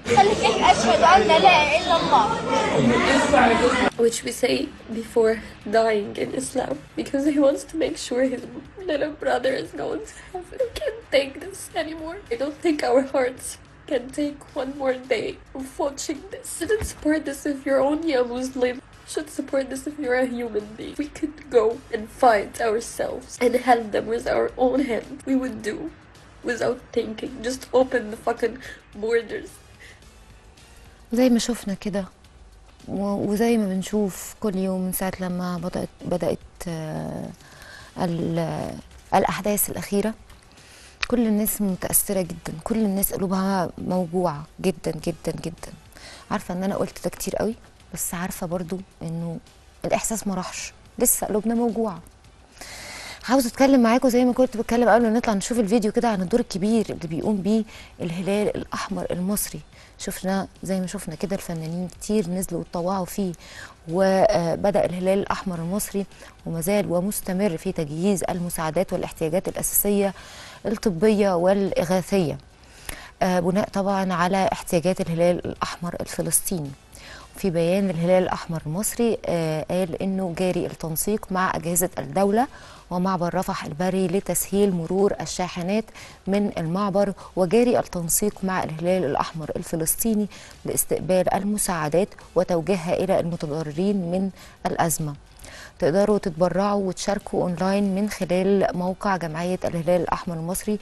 which we say before dying in Islam, because he wants to make sure his little brother is going to heaven. I can't take this anymore. I don't think our hearts can take one more day of watching this. You shouldn't support this if you're only a Muslim. You should support this if you're a human being. We could go and fight ourselves and help them with our own hand. We would do without thinking. Just open the fucking borders. زي ما شفنا كده و- وزي ما بنشوف كل يوم من ساعة لما بدأت بدأت آه، ال- الأحداث الأخيرة كل الناس متأثرة جدا كل الناس قلوبها موجوعة جدا جدا جدا عارفة ان انا قلت ده كتير قوي بس عارفة برضو انه الإحساس ما راحش لسه قلوبنا موجوعة عاوزة اتكلم معاكم زي ما كنت بتكلم قبل ما نطلع نشوف الفيديو كده عن الدور الكبير اللي بيقوم بيه الهلال الأحمر المصري شفنا زي ما شفنا كده الفنانين كتير نزلوا واتطوعوا فيه وبدأ الهلال الأحمر المصري وما زال ومستمر في تجهيز المساعدات والاحتياجات الأساسية الطبية والإغاثية آه، بناء طبعا على احتياجات الهلال الأحمر الفلسطيني في بيان الهلال الأحمر المصري آه، قال أنه جاري التنسيق مع أجهزة الدولة ومعبر رفح البري لتسهيل مرور الشاحنات من المعبر وجاري التنسيق مع الهلال الأحمر الفلسطيني لاستقبال المساعدات وتوجيهها إلى المتضررين من الأزمة تقدروا تتبرعوا وتشاركوا اونلاين من خلال موقع جمعيه الهلال الاحمر المصري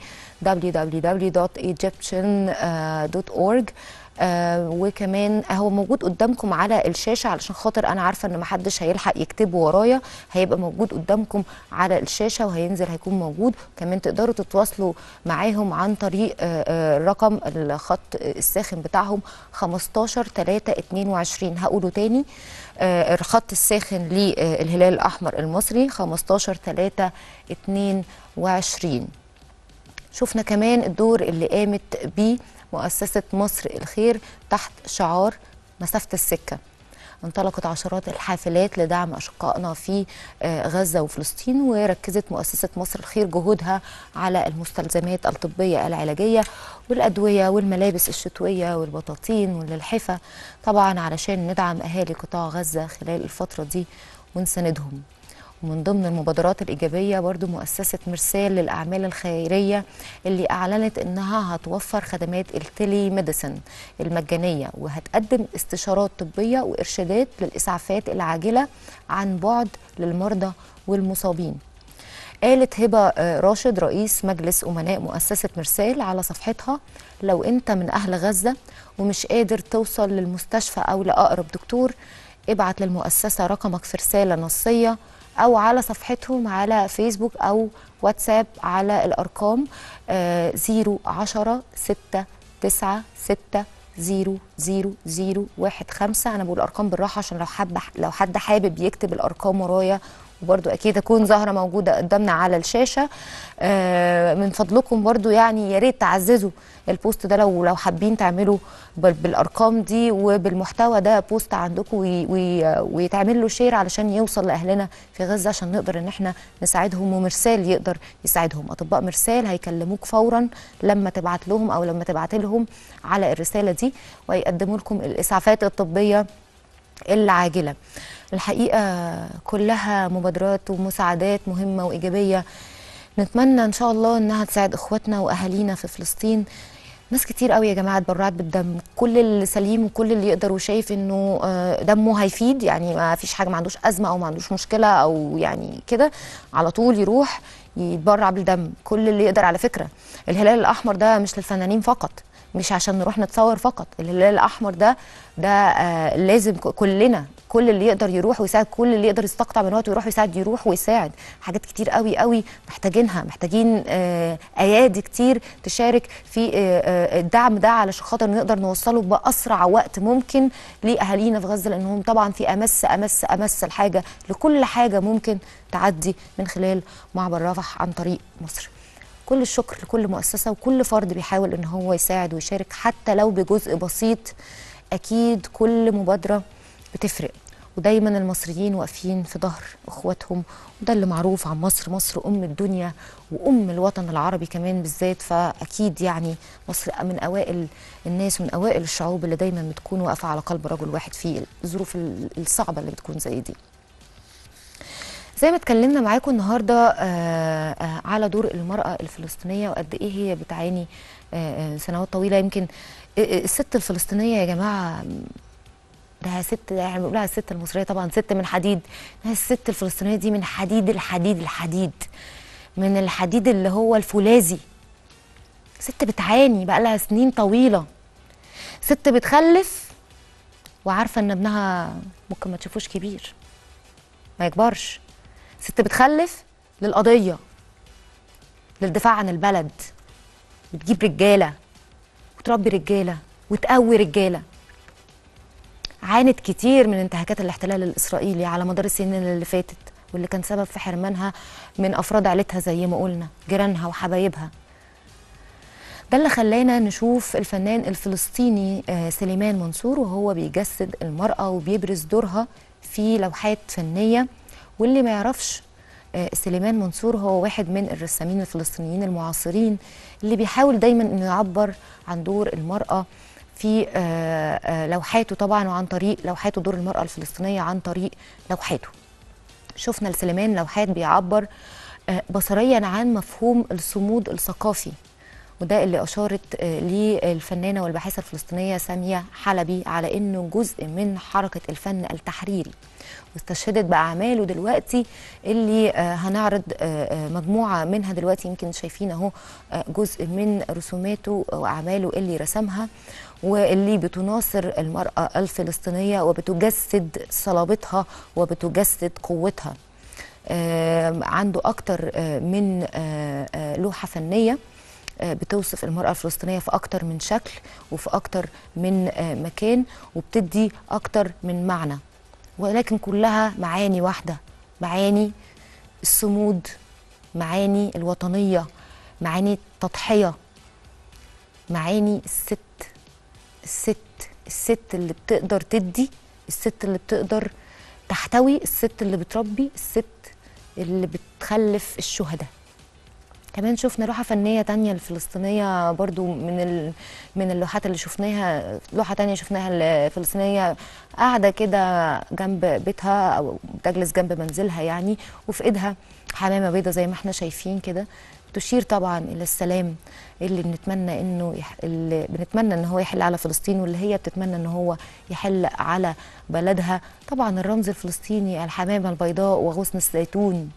www.egyptian.org آه وكمان هو موجود قدامكم على الشاشه علشان خاطر انا عارفه ان محدش هيلحق يكتبه ورايا هيبقى موجود قدامكم على الشاشه وهينزل هيكون موجود كمان تقدروا تتواصلوا معاهم عن طريق آه آه رقم الخط الساخن بتاعهم 15 3 22 هقوله تاني آه، الخط الساخن للهلال الأحمر المصري 15 3 22 شفنا كمان الدور اللي قامت بيه مؤسسة مصر الخير تحت شعار مسافة السكة انطلقت عشرات الحافلات لدعم أشقائنا في آه، غزة وفلسطين وركزت مؤسسة مصر الخير جهودها على المستلزمات الطبية العلاجية والأدوية والملابس الشتوية والبطاطين واللحفة طبعا علشان ندعم أهالي قطاع غزة خلال الفترة دي ونساندهم ومن ضمن المبادرات الإيجابية برضو مؤسسة مرسال للأعمال الخيرية اللي أعلنت إنها هتوفر خدمات التلي ميديسن المجانية وهتقدم استشارات طبية وإرشادات للإسعافات العاجلة عن بعد للمرضى والمصابين قالت هبة آه، راشد رئيس مجلس أمناء مؤسسة مرسال على صفحتها لو أنت من أهل غزة ومش قادر توصل للمستشفى أو لأقرب دكتور ابعت للمؤسسة رقمك في رسالة نصية أو على صفحتهم على فيسبوك أو واتساب على الأرقام آه، 010 6 9 6 0 0 0 1 5 أنا بقول أرقام بالراحة عشان لو حد لو حد حابب يكتب الأرقام ورايا وبرضو اكيد اكون ظاهره موجوده قدامنا على الشاشه آه، من فضلكم برضو يعني يا ريت تعززوا البوست ده لو لو حابين تعملوا بال- بالارقام دي وبالمحتوى ده بوست عندكم وي- وي- ويتعمل له شير علشان يوصل لاهلنا في غزه عشان نقدر ان احنا نساعدهم ومرسال يقدر يساعدهم اطباء مرسال هيكلموك فورا لما تبعت لهم او لما تبعت لهم على الرساله دي ويقدموا لكم الاسعافات الطبيه العاجله الحقيقه كلها مبادرات ومساعدات مهمه وايجابيه نتمنى ان شاء الله انها تساعد اخواتنا واهالينا في فلسطين ناس كتير قوي يا جماعه اتبرعت بالدم كل اللي سليم وكل اللي يقدر وشايف انه آه، دمه هيفيد يعني ما فيش حاجه ما عندوش ازمه او ما عندوش مشكله او يعني كده على طول يروح يتبرع بالدم كل اللي يقدر على فكره الهلال الاحمر ده مش للفنانين فقط مش عشان نروح نتصور فقط الهلال الاحمر ده ده آه لازم ك- كلنا كل اللي يقدر يروح ويساعد كل اللي يقدر يستقطع من وقته ويروح يساعد يروح ويساعد حاجات كتير قوي قوي محتاجينها محتاجين آه ايادي كتير تشارك في آه آه الدعم ده علشان خاطر نقدر نوصله باسرع وقت ممكن لاهالينا في غزه لانهم طبعا في امس امس امس الحاجه لكل حاجه ممكن تعدي من خلال معبر رفح عن طريق مصر كل الشكر لكل مؤسسة وكل فرد بيحاول ان هو يساعد ويشارك حتى لو بجزء بسيط اكيد كل مبادرة بتفرق ودايما المصريين واقفين في ظهر اخواتهم وده اللي معروف عن مصر مصر ام الدنيا وام الوطن العربي كمان بالذات فاكيد يعني مصر من اوائل الناس ومن اوائل الشعوب اللي دايما بتكون واقفه على قلب رجل واحد في الظروف الصعبه اللي بتكون زي دي زي ما اتكلمنا معاكم النهارده آه، آه، على دور المراه الفلسطينيه وقد ايه هي بتعاني آه، آه، سنوات طويله يمكن آه، آه، الست الفلسطينيه يا جماعه ده ست يعني بنقول على الست المصريه طبعا ست من حديد لا، الست الفلسطينيه دي من حديد الحديد الحديد من الحديد اللي هو الفولاذي ست بتعاني بقى لها سنين طويله ست بتخلف وعارفه ان ابنها ممكن ما تشوفوش كبير ما يكبرش ست بتخلف للقضيه للدفاع عن البلد بتجيب رجاله وتربي رجاله وتقوي رجاله عانت كتير من انتهاكات الاحتلال الاسرائيلي على مدار السنين اللي فاتت واللي كان سبب في حرمانها من افراد عيلتها زي ما قلنا جيرانها وحبايبها ده اللي خلانا نشوف الفنان الفلسطيني آه، سليمان منصور وهو بيجسد المرأة وبيبرز دورها في لوحات فنية واللي ما يعرفش آه، سليمان منصور هو واحد من الرسامين الفلسطينيين المعاصرين اللي بيحاول دايما انه يعبر عن دور المرأة في آه، آه، لوحاته طبعا وعن طريق لوحاته دور المرأة الفلسطينية عن طريق لوحاته شفنا لسليمان لوحات بيعبر آه، بصريا عن مفهوم الصمود الثقافي وده اللي اشارت آه، ليه الفنانه والباحثه الفلسطينيه ساميه حلبي على انه جزء من حركه الفن التحريري واستشهدت باعماله دلوقتي اللي آه، هنعرض آه، آه، مجموعه منها دلوقتي يمكن شايفين اهو آه، جزء من رسوماته واعماله اللي رسمها واللي بتناصر المراه الفلسطينيه وبتجسد صلابتها وبتجسد قوتها آه، عنده أكتر آه، من آه، آه، لوحة فنية آه، بتوصف المرأة الفلسطينية في أكتر من شكل وفي أكتر من آه، مكان وبتدي أكتر من معنى ولكن كلها معاني واحدة معاني الصمود معاني الوطنية معاني التضحية معاني الست الست الست اللي بتقدر تدي الست اللي بتقدر تحتوي الست اللي بتربي الست اللي بتخلف الشهداء كمان شفنا لوحة فنية تانية الفلسطينية برضو من ال... من اللوحات اللي شفناها لوحة تانية شفناها الفلسطينية قاعدة كده جنب بيتها أو تجلس جنب منزلها يعني وفي إيدها حمامة بيضة زي ما احنا شايفين كده تشير طبعا إلى السلام اللي بنتمنى إنه يح... اللي بنتمنى إن هو يحل على فلسطين واللي هي بتتمنى إن هو يحل على بلدها طبعا الرمز الفلسطيني الحمامة البيضاء وغصن الزيتون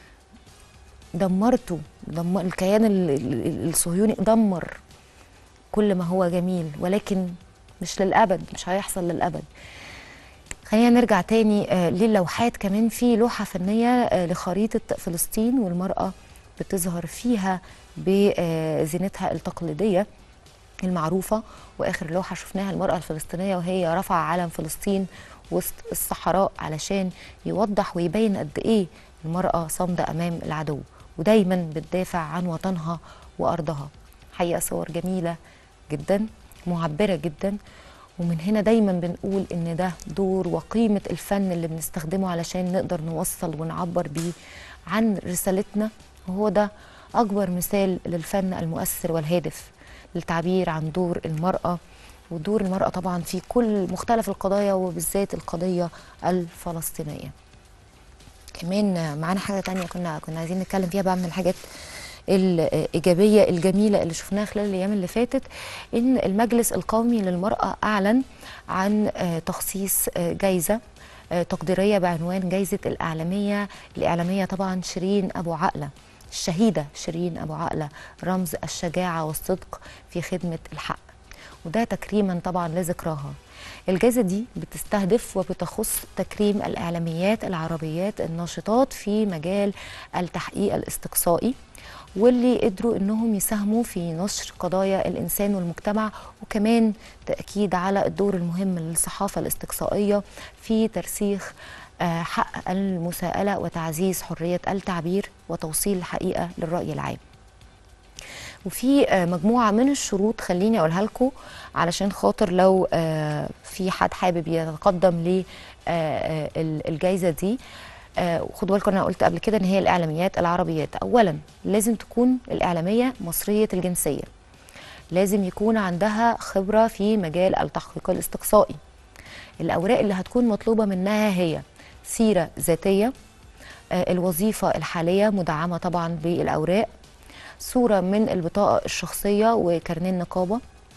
دمرته دم... الكيان ال- ال- ال- الصهيوني دمر كل ما هو جميل ولكن مش للأبد مش هيحصل للأبد خلينا نرجع تاني آه، للوحات كمان في لوحة فنية آه، لخريطة فلسطين والمرأة بتظهر فيها بزينتها التقليدية المعروفة وآخر لوحة شفناها المرأة الفلسطينية وهي رفع علم فلسطين وسط الصحراء علشان يوضح ويبين قد إيه المرأة صامدة أمام العدو ودايما بتدافع عن وطنها وأرضها حقيقة صور جميلة جدا معبرة جدا ومن هنا دايما بنقول ان ده دور وقيمة الفن اللي بنستخدمه علشان نقدر نوصل ونعبر بيه عن رسالتنا وهو ده أكبر مثال للفن المؤثر والهادف للتعبير عن دور المرأة ودور المرأة طبعا في كل مختلف القضايا وبالذات القضية الفلسطينية كمان معانا حاجة تانية كنا كنا عايزين نتكلم فيها بقى من الحاجات الإيجابية الجميلة اللي شفناها خلال الأيام اللي فاتت إن المجلس القومي للمرأة أعلن عن آه، تخصيص آه، جايزة آه، تقديرية بعنوان جايزة الإعلامية الإعلامية طبعا شيرين أبو عقلة الشهيدة شيرين أبو عقلة رمز الشجاعة والصدق في خدمة الحق وده تكريما طبعا لذكراها الجائزة دي بتستهدف وبتخص تكريم الإعلاميات العربيات الناشطات في مجال التحقيق الاستقصائي واللي قدروا انهم يساهموا في نشر قضايا الانسان والمجتمع وكمان تاكيد على الدور المهم للصحافه الاستقصائيه في ترسيخ آه، حق المساءله وتعزيز حريه التعبير وتوصيل الحقيقه للراي العام. وفي آه، مجموعه من الشروط خليني اقولها لكم علشان خاطر لو آه، في حد حابب يتقدم للجائزه دي آه، خدوا بالكم انا قلت قبل كده ان هي الاعلاميات العربيات اولا لازم تكون الاعلاميه مصريه الجنسيه لازم يكون عندها خبره في مجال التحقيق الاستقصائي الاوراق اللي هتكون مطلوبه منها هي سيره ذاتيه آه، الوظيفه الحاليه مدعمه طبعا بالاوراق صوره من البطاقه الشخصيه وكارنيه النقابه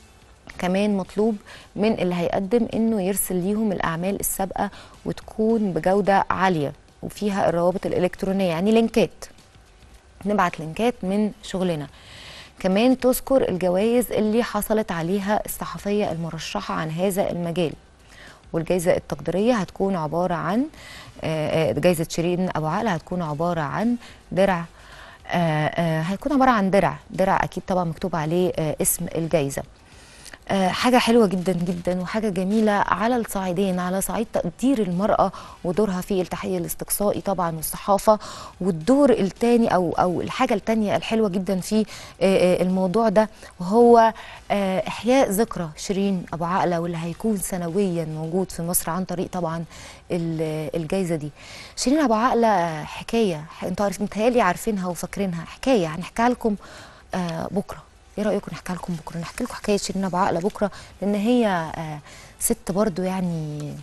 كمان مطلوب من اللي هيقدم انه يرسل ليهم الاعمال السابقه وتكون بجوده عاليه وفيها الروابط الالكترونيه يعني لينكات نبعت لينكات من شغلنا كمان تذكر الجوائز اللي حصلت عليها الصحفيه المرشحه عن هذا المجال والجائزه التقديريه هتكون عباره عن آه، آه، جائزه شيرين ابو عقل هتكون عباره عن درع آه، آه، هيكون عباره عن درع درع اكيد طبعا مكتوب عليه آه، اسم الجائزه آه، حاجة حلوة جدا جدا وحاجة جميلة على الصعيدين على صعيد تقدير المرأة ودورها في التحقيق الاستقصائي طبعا والصحافة والدور التاني أو أو الحاجة التانية الحلوة جدا في آه، آه، الموضوع ده وهو آه، إحياء ذكرى شيرين أبو عقلة واللي هيكون سنويا موجود في مصر عن طريق طبعا ال- الجايزة دي شيرين أبو عقلة حكاية انتوا عارفين متهيألي عارفينها وفاكرينها حكاية هنحكيها لكم آه، بكرة ايه رايكم نحكي لكم بكره نحكي لكم حكايه شيرين ابو عقله بكره لان هي آه، ست برضو يعني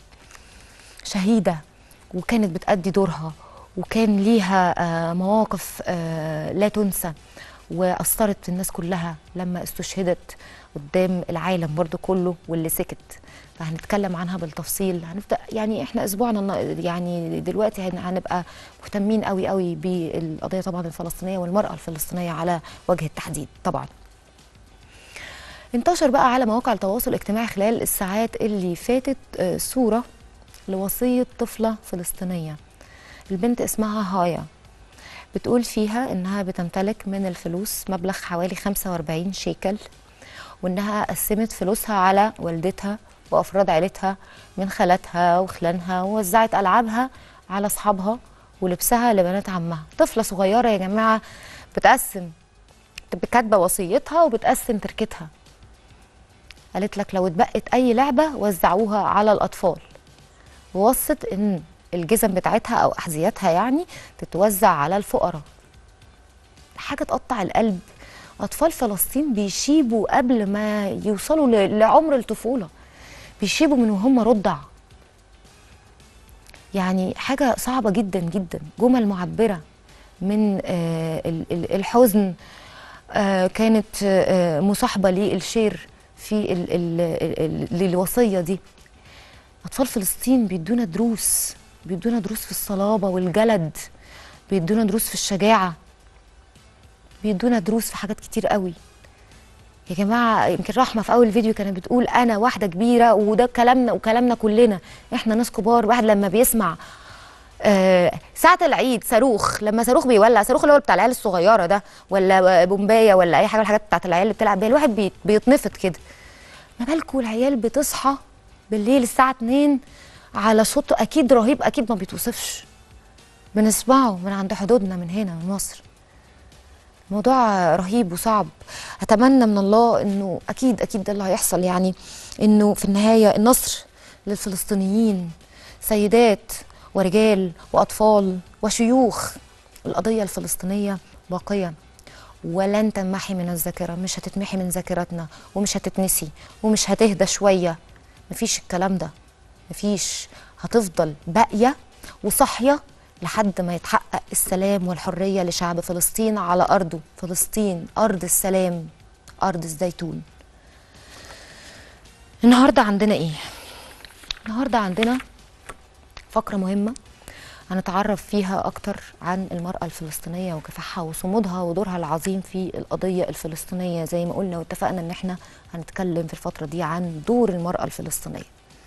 شهيده وكانت بتأدي دورها وكان ليها آه، مواقف آه، لا تنسى واثرت في الناس كلها لما استشهدت قدام العالم برضو كله واللي سكت فهنتكلم عنها بالتفصيل هنبدا يعني احنا اسبوعنا النا- يعني دلوقتي هن- هنبقى مهتمين قوي قوي بالقضيه طبعا الفلسطينيه والمراه الفلسطينيه على وجه التحديد طبعا انتشر بقى على مواقع التواصل الاجتماعي خلال الساعات اللي فاتت آه، صورة لوصية طفلة فلسطينية البنت اسمها هايا بتقول فيها انها بتمتلك من الفلوس مبلغ حوالي 45 شيكل وانها قسمت فلوسها على والدتها وافراد عيلتها من خالاتها وخلانها ووزعت العابها على اصحابها ولبسها لبنات عمها طفله صغيره يا جماعه بتقسم كاتبه وصيتها وبتقسم تركتها قالت لك لو اتبقت اي لعبه وزعوها على الاطفال ووصت ان الجزم بتاعتها او احذيتها يعني تتوزع على الفقراء حاجه تقطع القلب اطفال فلسطين بيشيبوا قبل ما يوصلوا ل- لعمر الطفوله بيشيبوا من وهم رضع يعني حاجه صعبه جدا جدا جمل معبره من آه، ال- ال- الحزن آه، كانت آه، مصاحبه للشير في ال ال ال للوصيه دي اطفال فلسطين بيدونا دروس بيدونا دروس في الصلابه والجلد بيدونا دروس في الشجاعه بيدونا دروس في حاجات كتير قوي يا جماعه يمكن رحمه في اول فيديو كانت بتقول انا واحده كبيره وده كلامنا وكلامنا كلنا احنا ناس كبار واحد لما بيسمع آه ساعة العيد صاروخ لما صاروخ بيولع صاروخ اللي هو بتاع العيال الصغيرة ده ولا بومباية ولا أي حاجة من الحاجات بتاعت العيال اللي بتلعب بيها الواحد بي- بيتنفض كده ما بالكم العيال بتصحى بالليل الساعة 2 على صوت أكيد رهيب أكيد ما بيتوصفش بنسمعه من عند حدودنا من هنا من مصر موضوع رهيب وصعب اتمنى من الله انه اكيد اكيد ده اللي هيحصل يعني انه في النهايه النصر للفلسطينيين سيدات ورجال واطفال وشيوخ القضيه الفلسطينيه باقيه ولن تنمحي من الذاكره مش هتتمحي من ذاكرتنا ومش هتتنسي ومش هتهدى شويه مفيش الكلام ده مفيش هتفضل باقيه وصاحيه لحد ما يتحقق السلام والحريه لشعب فلسطين على ارضه فلسطين ارض السلام ارض الزيتون النهارده عندنا ايه النهارده عندنا فقره مهمه هنتعرف فيها أكتر عن المرأة الفلسطينية وكفاحها وصمودها ودورها العظيم في القضية الفلسطينية زي ما قلنا واتفقنا إن احنا هنتكلم في الفترة دي عن دور المرأة الفلسطينية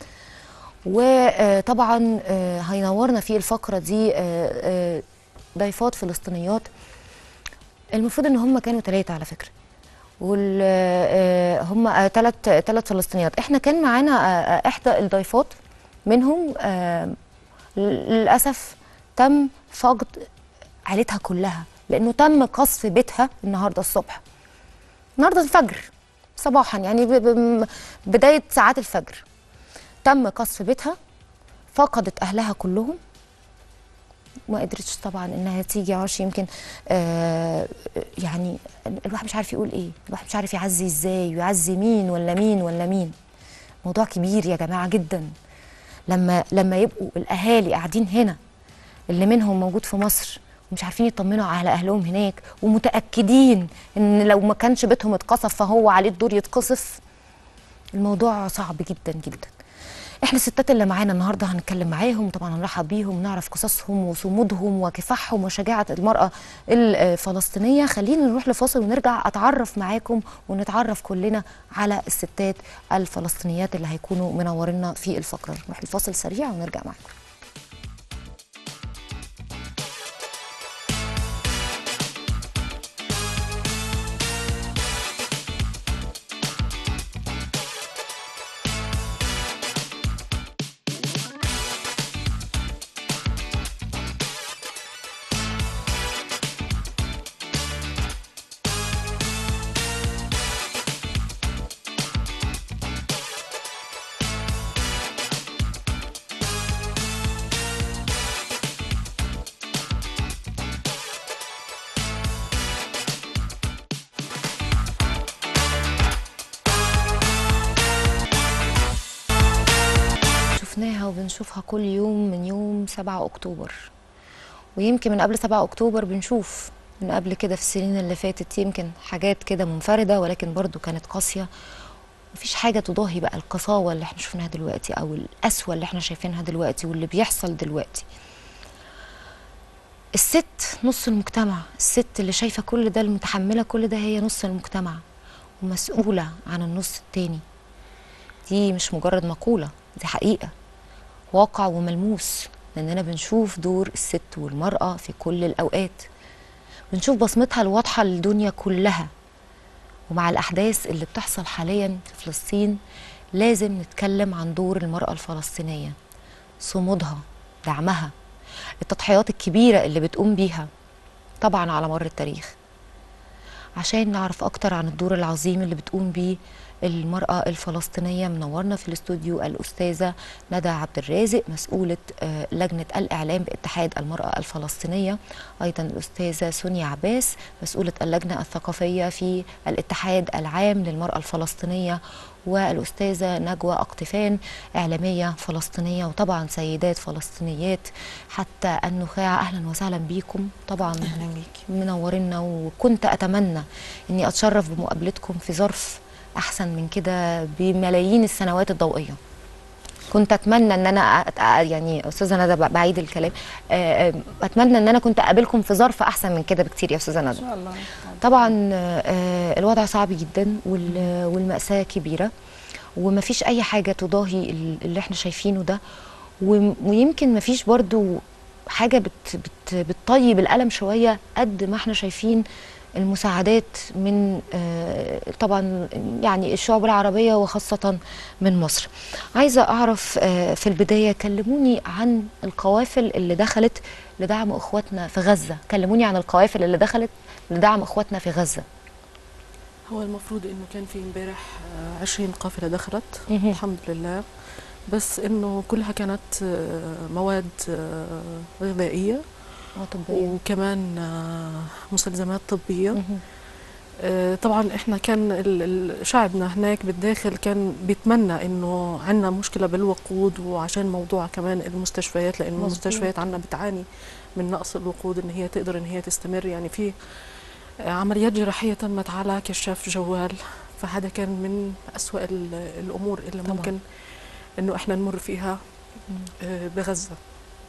وطبعا هينورنا في الفقرة دي آه، آه، ضيفات فلسطينيات المفروض ان هم كانوا ثلاثة على فكرة وال آه، هم ثلاث ثلاث فلسطينيات احنا كان معانا آه، آه، احدى الضيفات منهم آه، للاسف تم فقد عيلتها كلها لانه تم قصف بيتها النهارده الصبح النهارده الفجر صباحا يعني ب- ب- بدايه ساعات الفجر تم قصف بيتها فقدت اهلها كلهم ما قدرتش طبعا انها تيجي عرش يمكن آه يعني الواحد مش عارف يقول ايه الواحد مش عارف يعزي ازاي ويعزي مين ولا مين ولا مين موضوع كبير يا جماعه جدا لما لما يبقوا الاهالي قاعدين هنا اللي منهم موجود في مصر ومش عارفين يطمنوا على اهلهم هناك ومتاكدين ان لو ما كانش بيتهم اتقصف فهو عليه الدور يتقصف الموضوع صعب جدا جدا احنا الستات اللي معانا النهارده هنتكلم معاهم طبعا هنرحب بيهم ونعرف قصصهم وصمودهم وكفاحهم وشجاعه المراه الفلسطينيه خلينا نروح لفاصل ونرجع اتعرف معاكم ونتعرف كلنا على الستات الفلسطينيات اللي هيكونوا منورينا في الفقره نروح لفاصل سريع ونرجع معاكم شفناها وبنشوفها كل يوم من يوم 7 اكتوبر ويمكن من قبل 7 اكتوبر بنشوف من قبل كده في السنين اللي فاتت يمكن حاجات كده منفردة ولكن برضو كانت قاسية مفيش حاجة تضاهي بقى القساوة اللي احنا شفناها دلوقتي أو القسوة اللي احنا شايفينها دلوقتي واللي بيحصل دلوقتي الست نص المجتمع الست اللي شايفة كل ده المتحملة كل ده هي نص المجتمع ومسؤولة عن النص التاني دي مش مجرد مقولة دي حقيقة واقع وملموس لأننا بنشوف دور الست والمرأة في كل الأوقات بنشوف بصمتها الواضحة للدنيا كلها ومع الأحداث اللي بتحصل حاليا في فلسطين لازم نتكلم عن دور المرأة الفلسطينية صمودها دعمها التضحيات الكبيرة اللي بتقوم بيها طبعا على مر التاريخ عشان نعرف أكتر عن الدور العظيم اللي بتقوم بيه المرأة الفلسطينية منورنا في الاستوديو الأستاذة ندى عبد الرازق مسؤولة آه، لجنة الإعلام باتحاد المرأة الفلسطينية أيضا الأستاذة سونيا عباس مسؤولة اللجنة الثقافية في الاتحاد العام للمرأة الفلسطينية والأستاذة نجوى أقطفان إعلامية فلسطينية وطبعا سيدات فلسطينيات حتى النخاع أهلا وسهلا بيكم طبعا اهلا بيكي منورنا وكنت اتمنى اني اتشرف بمقابلتكم في ظرف احسن من كده بملايين السنوات الضوئيه كنت اتمنى ان انا أت- يعني استاذه ندى ب- بعيد الكلام آه، آه، اتمنى ان انا كنت اقابلكم في ظرف احسن من كده بكتير يا استاذه ان ندى شاء الله طبعا آه، الوضع صعب جدا وال- والمأساة كبيرة ومفيش أي حاجة تضاهي ال- اللي احنا شايفينه ده وم- ويمكن مفيش برضو حاجة بت بت بتطيب الألم شوية قد ما احنا شايفين المساعدات من آه، طبعا يعني الشعوب العربية وخاصة من مصر عايزة أعرف آه، في البداية كلموني عن القوافل اللي دخلت لدعم أخواتنا في غزة كلموني عن القوافل اللي دخلت لدعم أخواتنا في غزة هو المفروض انه كان في امبارح آه، 20 قافله دخلت مهم. الحمد لله بس انه كلها كانت آه، مواد آه، غذائيه طبية وكمان آه، مستلزمات طبيه مهم. آه، طبعا احنا كان ال- ال- شعبنا هناك بالداخل كان بيتمنى انه عندنا مشكله بالوقود وعشان موضوع كمان المستشفيات لانه مظبوط. المستشفيات عندنا بتعاني من نقص الوقود ان هي تقدر ان هي تستمر يعني في آه، عمليات جراحيه تمت على كشاف جوال فهذا كان من أسوأ ال- الامور اللي طبعاً. ممكن انه احنا نمر فيها مم. آه، بغزه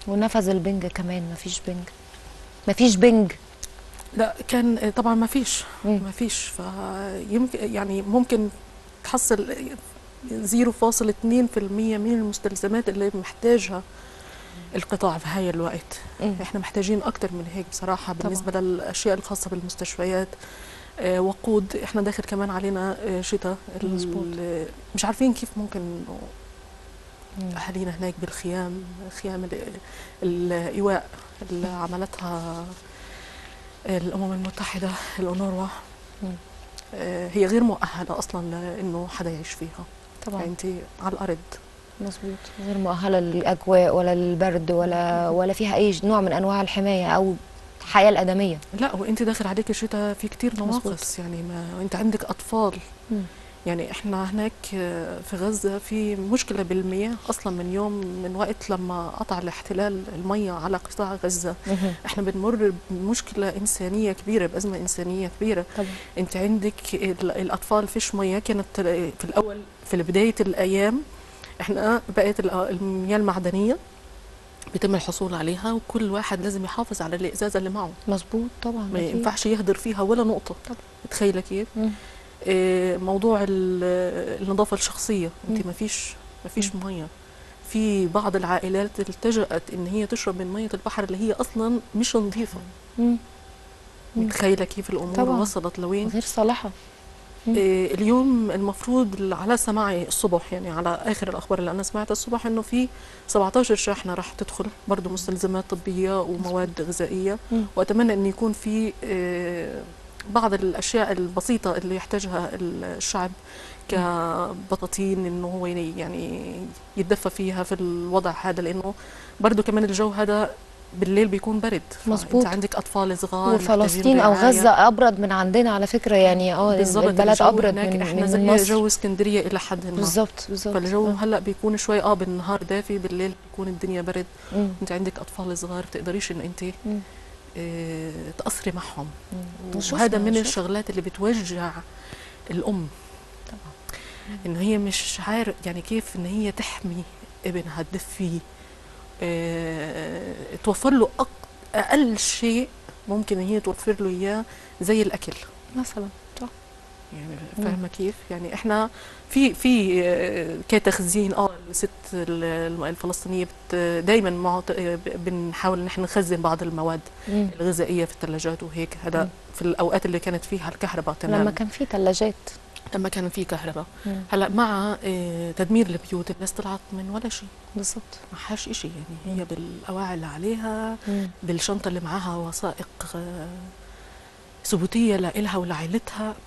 ونفذ البنج كمان مفيش بنج مفيش بنج لا كان طبعا ما فيش مم. ما فيش فيمكن يعني ممكن تحصل 0.2% من المستلزمات اللي محتاجها القطاع في هاي الوقت مم. احنا محتاجين اكتر من هيك بصراحه بالنسبه للاشياء الخاصه بالمستشفيات آه، وقود احنا داخل كمان علينا آه، شتاء ال- مظبوط. مش عارفين كيف ممكن إنه مم. اهالينا هناك بالخيام خيام ال- الايواء اللي عملتها الامم المتحده الاونروا مم. آه، هي غير مؤهله اصلا لانه حدا يعيش فيها طبعا يعني انت على الارض مظبوط غير مؤهله للاجواء ولا للبرد ولا ولا فيها اي نوع من انواع الحمايه او الحياه الادميه لا وانت داخل عليك الشتاء في كتير مظبوط. نواقص يعني ما انت عندك اطفال مم. يعني احنا هناك آه، في غزه في مشكله بالمياه اصلا من يوم من وقت لما قطع الاحتلال الميه على قطاع غزه مهم. احنا بنمر بمشكله انسانيه كبيره بازمه انسانيه كبيره طبعا انت عندك ال- الاطفال فيش ميه كانت في الاول في بدايه الايام احنا بقت ال- المياه المعدنيه بيتم الحصول عليها وكل واحد لازم يحافظ على الازازه اللي معه مظبوط طبعا ما أكيد. ينفعش يهدر فيها ولا نقطه طبعا. تخيلي كيف مم. آه، موضوع ال- النظافه الشخصيه مم. انت ما فيش ما فيش ميه في بعض العائلات التجأت ان هي تشرب من ميه البحر اللي هي اصلا مش نظيفه مم. مم. متخيله كيف الامور طبعاً. وصلت لوين غير صالحه مم. آه، اليوم المفروض على سماعي الصبح يعني على اخر الاخبار اللي انا سمعتها الصبح انه في 17 شاحنه راح تدخل برضه مستلزمات طبيه ومواد غذائيه مم. واتمنى ان يكون في آه، بعض الاشياء البسيطه اللي يحتاجها الشعب كبطاطين انه هو يعني يتدفى فيها في الوضع هذا لانه برضه كمان الجو هذا بالليل بيكون برد مظبوط. انت عندك اطفال صغار محتاجين وفلسطين او رعاية. غزه ابرد من عندنا على فكره يعني اه بالظبط البلد الجو ابرد هناك من, احنا من, زي من مصر جو اسكندريه الى حد ما بالظبط بالظبط فالجو آه. هلا بيكون شوي اه بالنهار دافي بالليل بيكون الدنيا برد مم. انت عندك اطفال صغار بتقدريش ان انت مم. اه تقصري معهم مم. وهذا من شفنا- الشغلات اللي بتوجع الام طبعا انه هي مش عارف يعني كيف ان هي تحمي ابنها تدفيه اه توفر له أق- اقل شيء ممكن ان هي توفر له اياه زي الاكل مثلا صح يعني مم. فاهمه كيف يعني احنا في في آه، كتخزين اه الست ال- الفلسطينيه بت دايما معت... آه، بنحاول ان احنا نخزن بعض المواد مم. الغذائيه في الثلاجات وهيك هذا مم. في الاوقات اللي كانت فيها الكهرباء تمام لما كان في ثلاجات لما كان في كهرباء مم. هلا مع آه، تدمير البيوت الناس طلعت من ولا شيء بالظبط ما حاش شيء يعني هي بالاواعي اللي عليها مم. بالشنطه اللي معاها وثائق آه، ثبوتيه لإلها ولعائلتها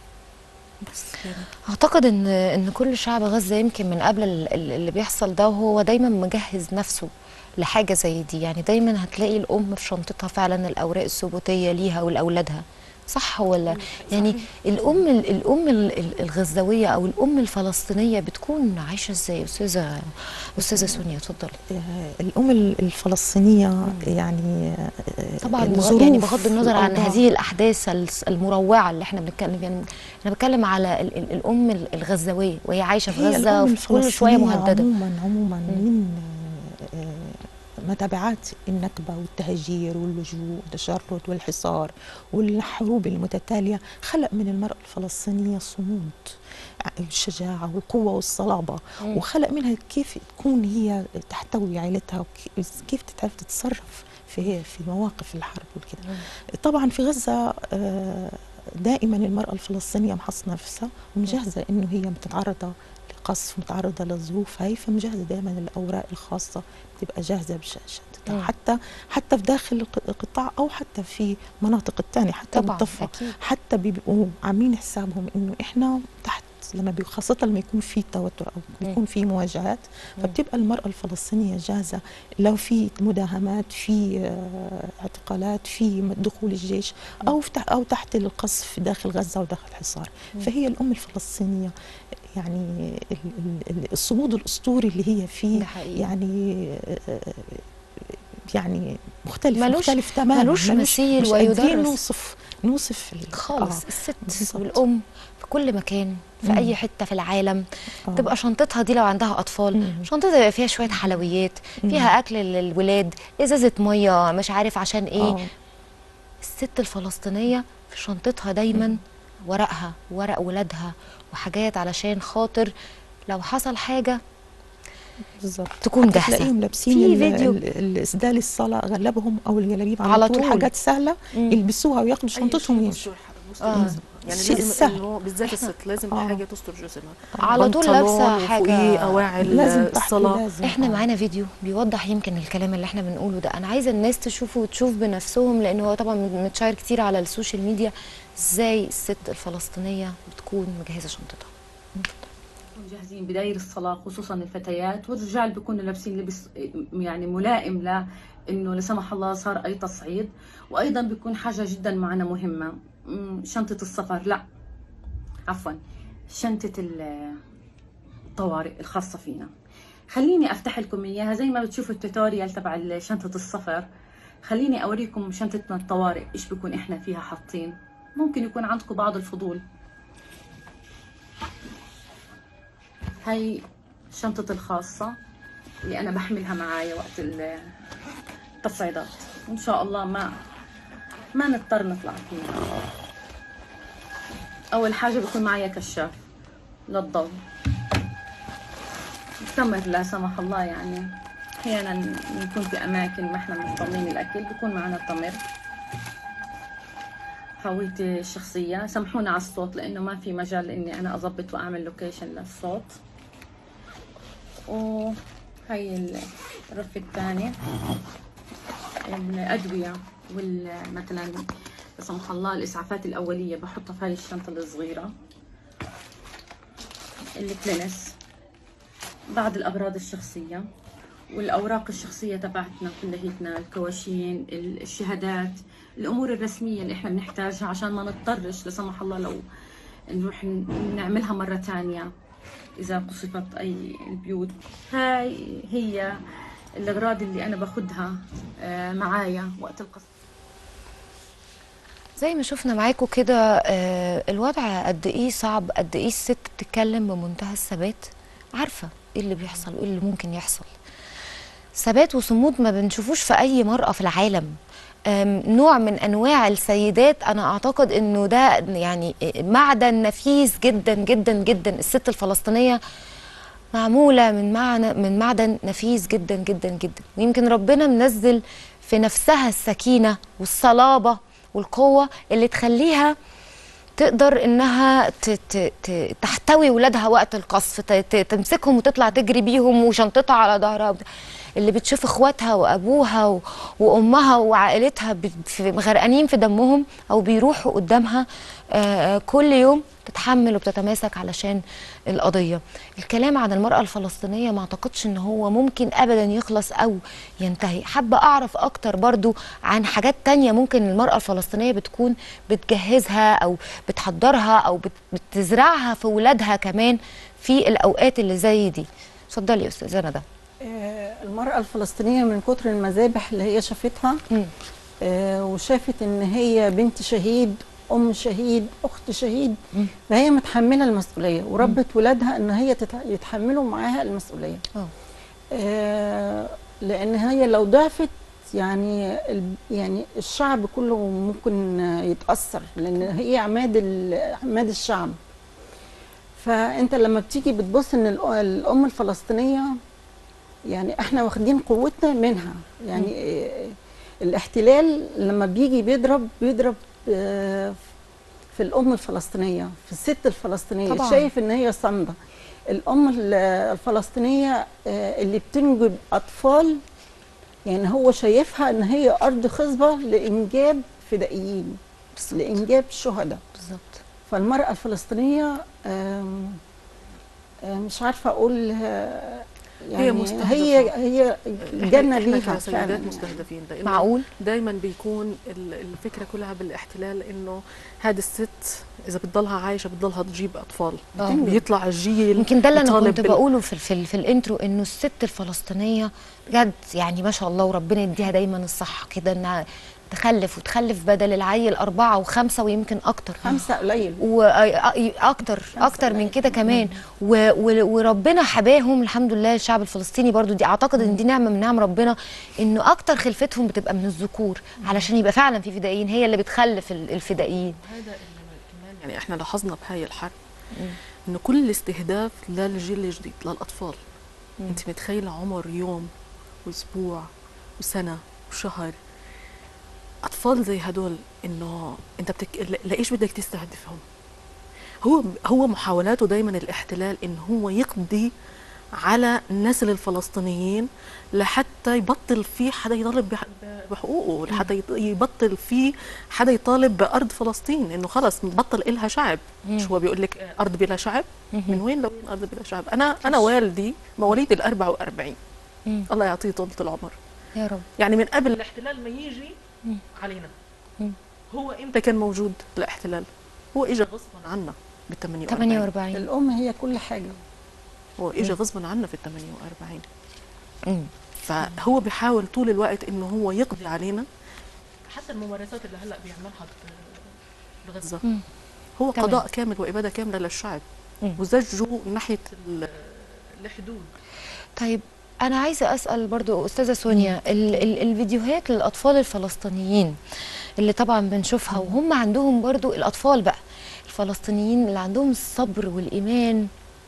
بس يعني اعتقد ان ان كل شعب غزه يمكن من قبل ال- ال- اللي بيحصل ده وهو دايما مجهز نفسه لحاجه زي دي يعني دايما هتلاقي الام في شنطتها فعلا الاوراق الثبوتيه ليها ولاولادها صح ولا يعني الام ال- الام ال- ال- الغزاويه او الام الفلسطينيه بتكون عايشه ازاي استاذه استاذه سونيا اتفضلي آه، الأم ال- الفلسطينية يعني آه، طبعا بغ- الظروف يعني بغض النظر عن والأوضاع. هذه الاحداث الس- المروعه اللي احنا بنتكلم يعني انا بتكلم على ال- ال- الام ال- الغزاويه وهي عايشه في هي غزه الأم وكل شويه الفلسطينية مهدده عموما عموما مم. من آه، آه، متابعات النكبة والتهجير واللجوء والتشرد والحصار والحروب المتتالية خلق من المرأة الفلسطينية صمود الشجاعة والقوة والصلابة مم. وخلق منها كيف تكون هي تحتوي عائلتها وكيف تعرف تتصرف في في مواقف الحرب وكذا طبعا في غزة آه، دائما المرأة الفلسطينية محصنة نفسها ومجهزة انه هي متعرضة لقصف متعرضة للظروف هاي فمجهزة دائما الأوراق الخاصة بتبقى جاهزة مم. بشاشتها حتى حتى في داخل الق- القطاع أو حتى في مناطق الثانية حتى طبعا بالضفة اكيد حتى بيبقوا عاملين حسابهم انه احنا تحت لما بي- خاصة لما يكون في توتر او بيكون في مواجهات مم. فبتبقى المرأة الفلسطينية جاهزة لو في مداهمات في آه، اعتقالات في م- دخول الجيش او في تح- او تحت القصف داخل غزة وداخل الحصار مم. فهي الام الفلسطينية يعني ال- ال- ال- الصمود الاسطوري اللي هي فيه ده حقيقي يعني آه، يعني مختلف ملوش- مختلف تماما ملوش مثيل مش قادرين ويدرس. نوصف نوصف ال- خالص آه، الست بالظبط. والام في كل مكان في مم. اي حته في العالم آه. تبقى شنطتها دي لو عندها اطفال مم. شنطتها يبقى فيها شويه حلويات فيها اكل للولاد ازازه ميه مش عارف عشان ايه آه. الست الفلسطينيه في شنطتها دايما ورقها ورق ولادها وحاجات علشان خاطر لو حصل حاجه بالظبط تكون جاهزه تلاقيهم لابسين في ال- فيديو. ال- الاسدال الصلاه اغلبهم او الجلابيب على, على طول, طول. حاجات سهله مم. يلبسوها وياخدوا أي شنطتهم شيء ويمشوا يستر آه. جسمها. يعني الشيء لازم السهل. انه بالذات الست لازم آه. حاجه تستر جسمها على طول بنطلون لابسة حاجة- وفوقيه اواعي لازم تحت الصلاه لازم احنا آه. معانا فيديو بيوضح يمكن الكلام اللي احنا بنقوله ده انا عايزه الناس تشوفه وتشوف بنفسهم لان هو طبعا متشاير كتير على السوشيال ميديا ازاي الست الفلسطينيه بتكون مجهزه شنطتها جاهزين بداير الصلاة خصوصا الفتيات والرجال بيكونوا لابسين لبس يعني ملائم ل انه لا سمح الله صار اي تصعيد وايضا بيكون حاجة جدا معنا مهمة م، شنطة السفر لا عفوا شنطة ال- الطوارئ الخاصة فينا خليني افتح لكم اياها زي ما بتشوفوا التوتوريال تبع شنطة السفر خليني اوريكم شنطتنا الطوارئ ايش بيكون احنا فيها حاطين ممكن يكون عندكم بعض الفضول هاي شنطتي الخاصة اللي أنا بحملها معايا وقت ال- التصعيدات وإن شاء الله ما ما نضطر نطلع فيها أول حاجة بكون معايا كشاف للضوء تمر لا سمح الله يعني أحيانا نكون في أماكن ما إحنا مطمنين الأكل بكون معنا التمر هويتي الشخصية سامحونا على الصوت لأنه ما في مجال إني أنا أضبط وأعمل لوكيشن للصوت وهي الرف الثاني الأدوية والمثلا لا سمح الله الإسعافات الأولية بحطها في هاي الشنطة الصغيرة الكلينس بعض الأغراض الشخصية والأوراق الشخصية تبعتنا كليتنا الكواشين الشهادات الأمور الرسمية اللي إحنا بنحتاجها عشان ما نضطرش لا سمح الله لو نروح نعملها مرة تانية إذا قصفت أي البيوت هاي هي الأغراض اللي أنا باخدها آه، معايا وقت القصف زي ما شفنا معاكم كده آه، الوضع قد ايه صعب قد ايه الست بتتكلم بمنتهى الثبات عارفه ايه اللي بيحصل وايه اللي ممكن يحصل ثبات وصمود ما بنشوفوش في اي مرأة في العالم آم، نوع من انواع السيدات انا اعتقد انه ده يعني معدن نفيس جدا جدا جدا الست الفلسطينيه معموله من معنى من معدن نفيس جدا جدا جدا ويمكن ربنا منزل في نفسها السكينه والصلابه والقوه اللي تخليها تقدر انها ت- ت- ت- تحتوي ولادها وقت القصف ت- ت- تمسكهم وتطلع تجري بيهم وشنطتها على ظهرها اللي بتشوف اخواتها وابوها و- وامها وعائلتها بت- في- غرقانين في دمهم او بيروحوا قدامها آه، كل يوم تتحمل وبتتماسك علشان القضيه الكلام عن المراه الفلسطينيه ما اعتقدش ان هو ممكن ابدا يخلص او ينتهي حابه اعرف اكتر برضو عن حاجات تانية ممكن المراه الفلسطينيه بتكون بتجهزها او بتحضرها او بت- بتزرعها في ولادها كمان في الاوقات اللي زي دي اتفضلي يا استاذه ندى آه، المرأة الفلسطينية من كتر المذابح اللي هي شافتها مم. آه، وشافت ان هي بنت شهيد ام شهيد اخت شهيد مم. فهي متحمله المسؤوليه وربت ولادها ان هي تتع- يتحملوا معاها المسؤوليه اه آه، لان هي لو ضعفت يعني ال- يعني الشعب كله ممكن آه، يتاثر لان هي عماد ال- عماد الشعب فانت لما بتيجي بتبص ان الأ- الام الفلسطينيه يعني احنا واخدين قوتنا منها يعني آه، الاحتلال لما بيجي بيضرب بيضرب آه، في الام الفلسطينيه في الست الفلسطينيه طبعاً. شايف ان هي صامده الام ال- الفلسطينيه آه، اللي بتنجب اطفال يعني هو شايفها ان هي ارض خصبه لانجاب فدائيين لانجاب شهداء بالظبط فالمراه الفلسطينيه آم، آم، مش عارفه اقول آه، يعني مستهدفة. هي هي جنه احنا ليها كسيدات فعلا مستهدفين لأنه معقول دايما بيكون ال- الفكره كلها بالاحتلال انه هذه الست اذا بتضلها عايشه بتضلها تجيب اطفال آه. بيطلع الجيل يمكن ده اللي انا يطالب كنت بال- بقوله في في, في الانترو انه الست الفلسطينيه بجد يعني ما شاء الله وربنا يديها دايما الصحه كده انها تخلف وتخلف بدل العيل أربعة وخمسة ويمكن أكتر خمسة قليل واكتر اكتر من كده كمان و... و... وربنا حباهم الحمد لله الشعب الفلسطيني برضو دي اعتقد ان دي نعمه من نعم ربنا انه اكتر خلفتهم بتبقى من الذكور علشان يبقى فعلا في فدائيين هي اللي بتخلف ال- الفدائيين هذا اللي كمان يعني احنا لاحظنا بهاي الحرب انه كل استهداف للجيل الجديد للاطفال انت متخيله عمر يوم واسبوع وسنه وشهر اطفال زي هدول انه انت بتك... ل- لايش بدك تستهدفهم هو هو محاولاته دائما الاحتلال ان هو يقضي على نسل الفلسطينيين لحتى يبطل في حدا يطالب بح- بحقوقه لحتى يط- يبطل في حدا يطالب بارض فلسطين انه خلص بطل إلها شعب شو هو بيقول لك ارض بلا شعب من وين لوين ارض بلا شعب انا انا والدي مواليد ال 44 مم. الله يعطيه طولة العمر يا رب يعني من قبل الاحتلال ما يجي علينا مم. هو امتى كان موجود الاحتلال هو اجى غصبا عنا بال 48 48 الام هي كل حاجه هو اجى غصبا عنا في ال 48 مم. فهو بيحاول طول الوقت انه هو يقضي علينا حتى الممارسات اللي هلا بيعملها ب- بغزه مم. هو تمام. قضاء كامل واباده كامله للشعب مم. وزجه ناحيه ال- الحدود طيب انا عايزه اسال برضو استاذه سونيا ال ال الفيديوهات للاطفال الفلسطينيين اللي طبعا بنشوفها وهم عندهم برضو الاطفال بقى الفلسطينيين اللي عندهم الصبر والايمان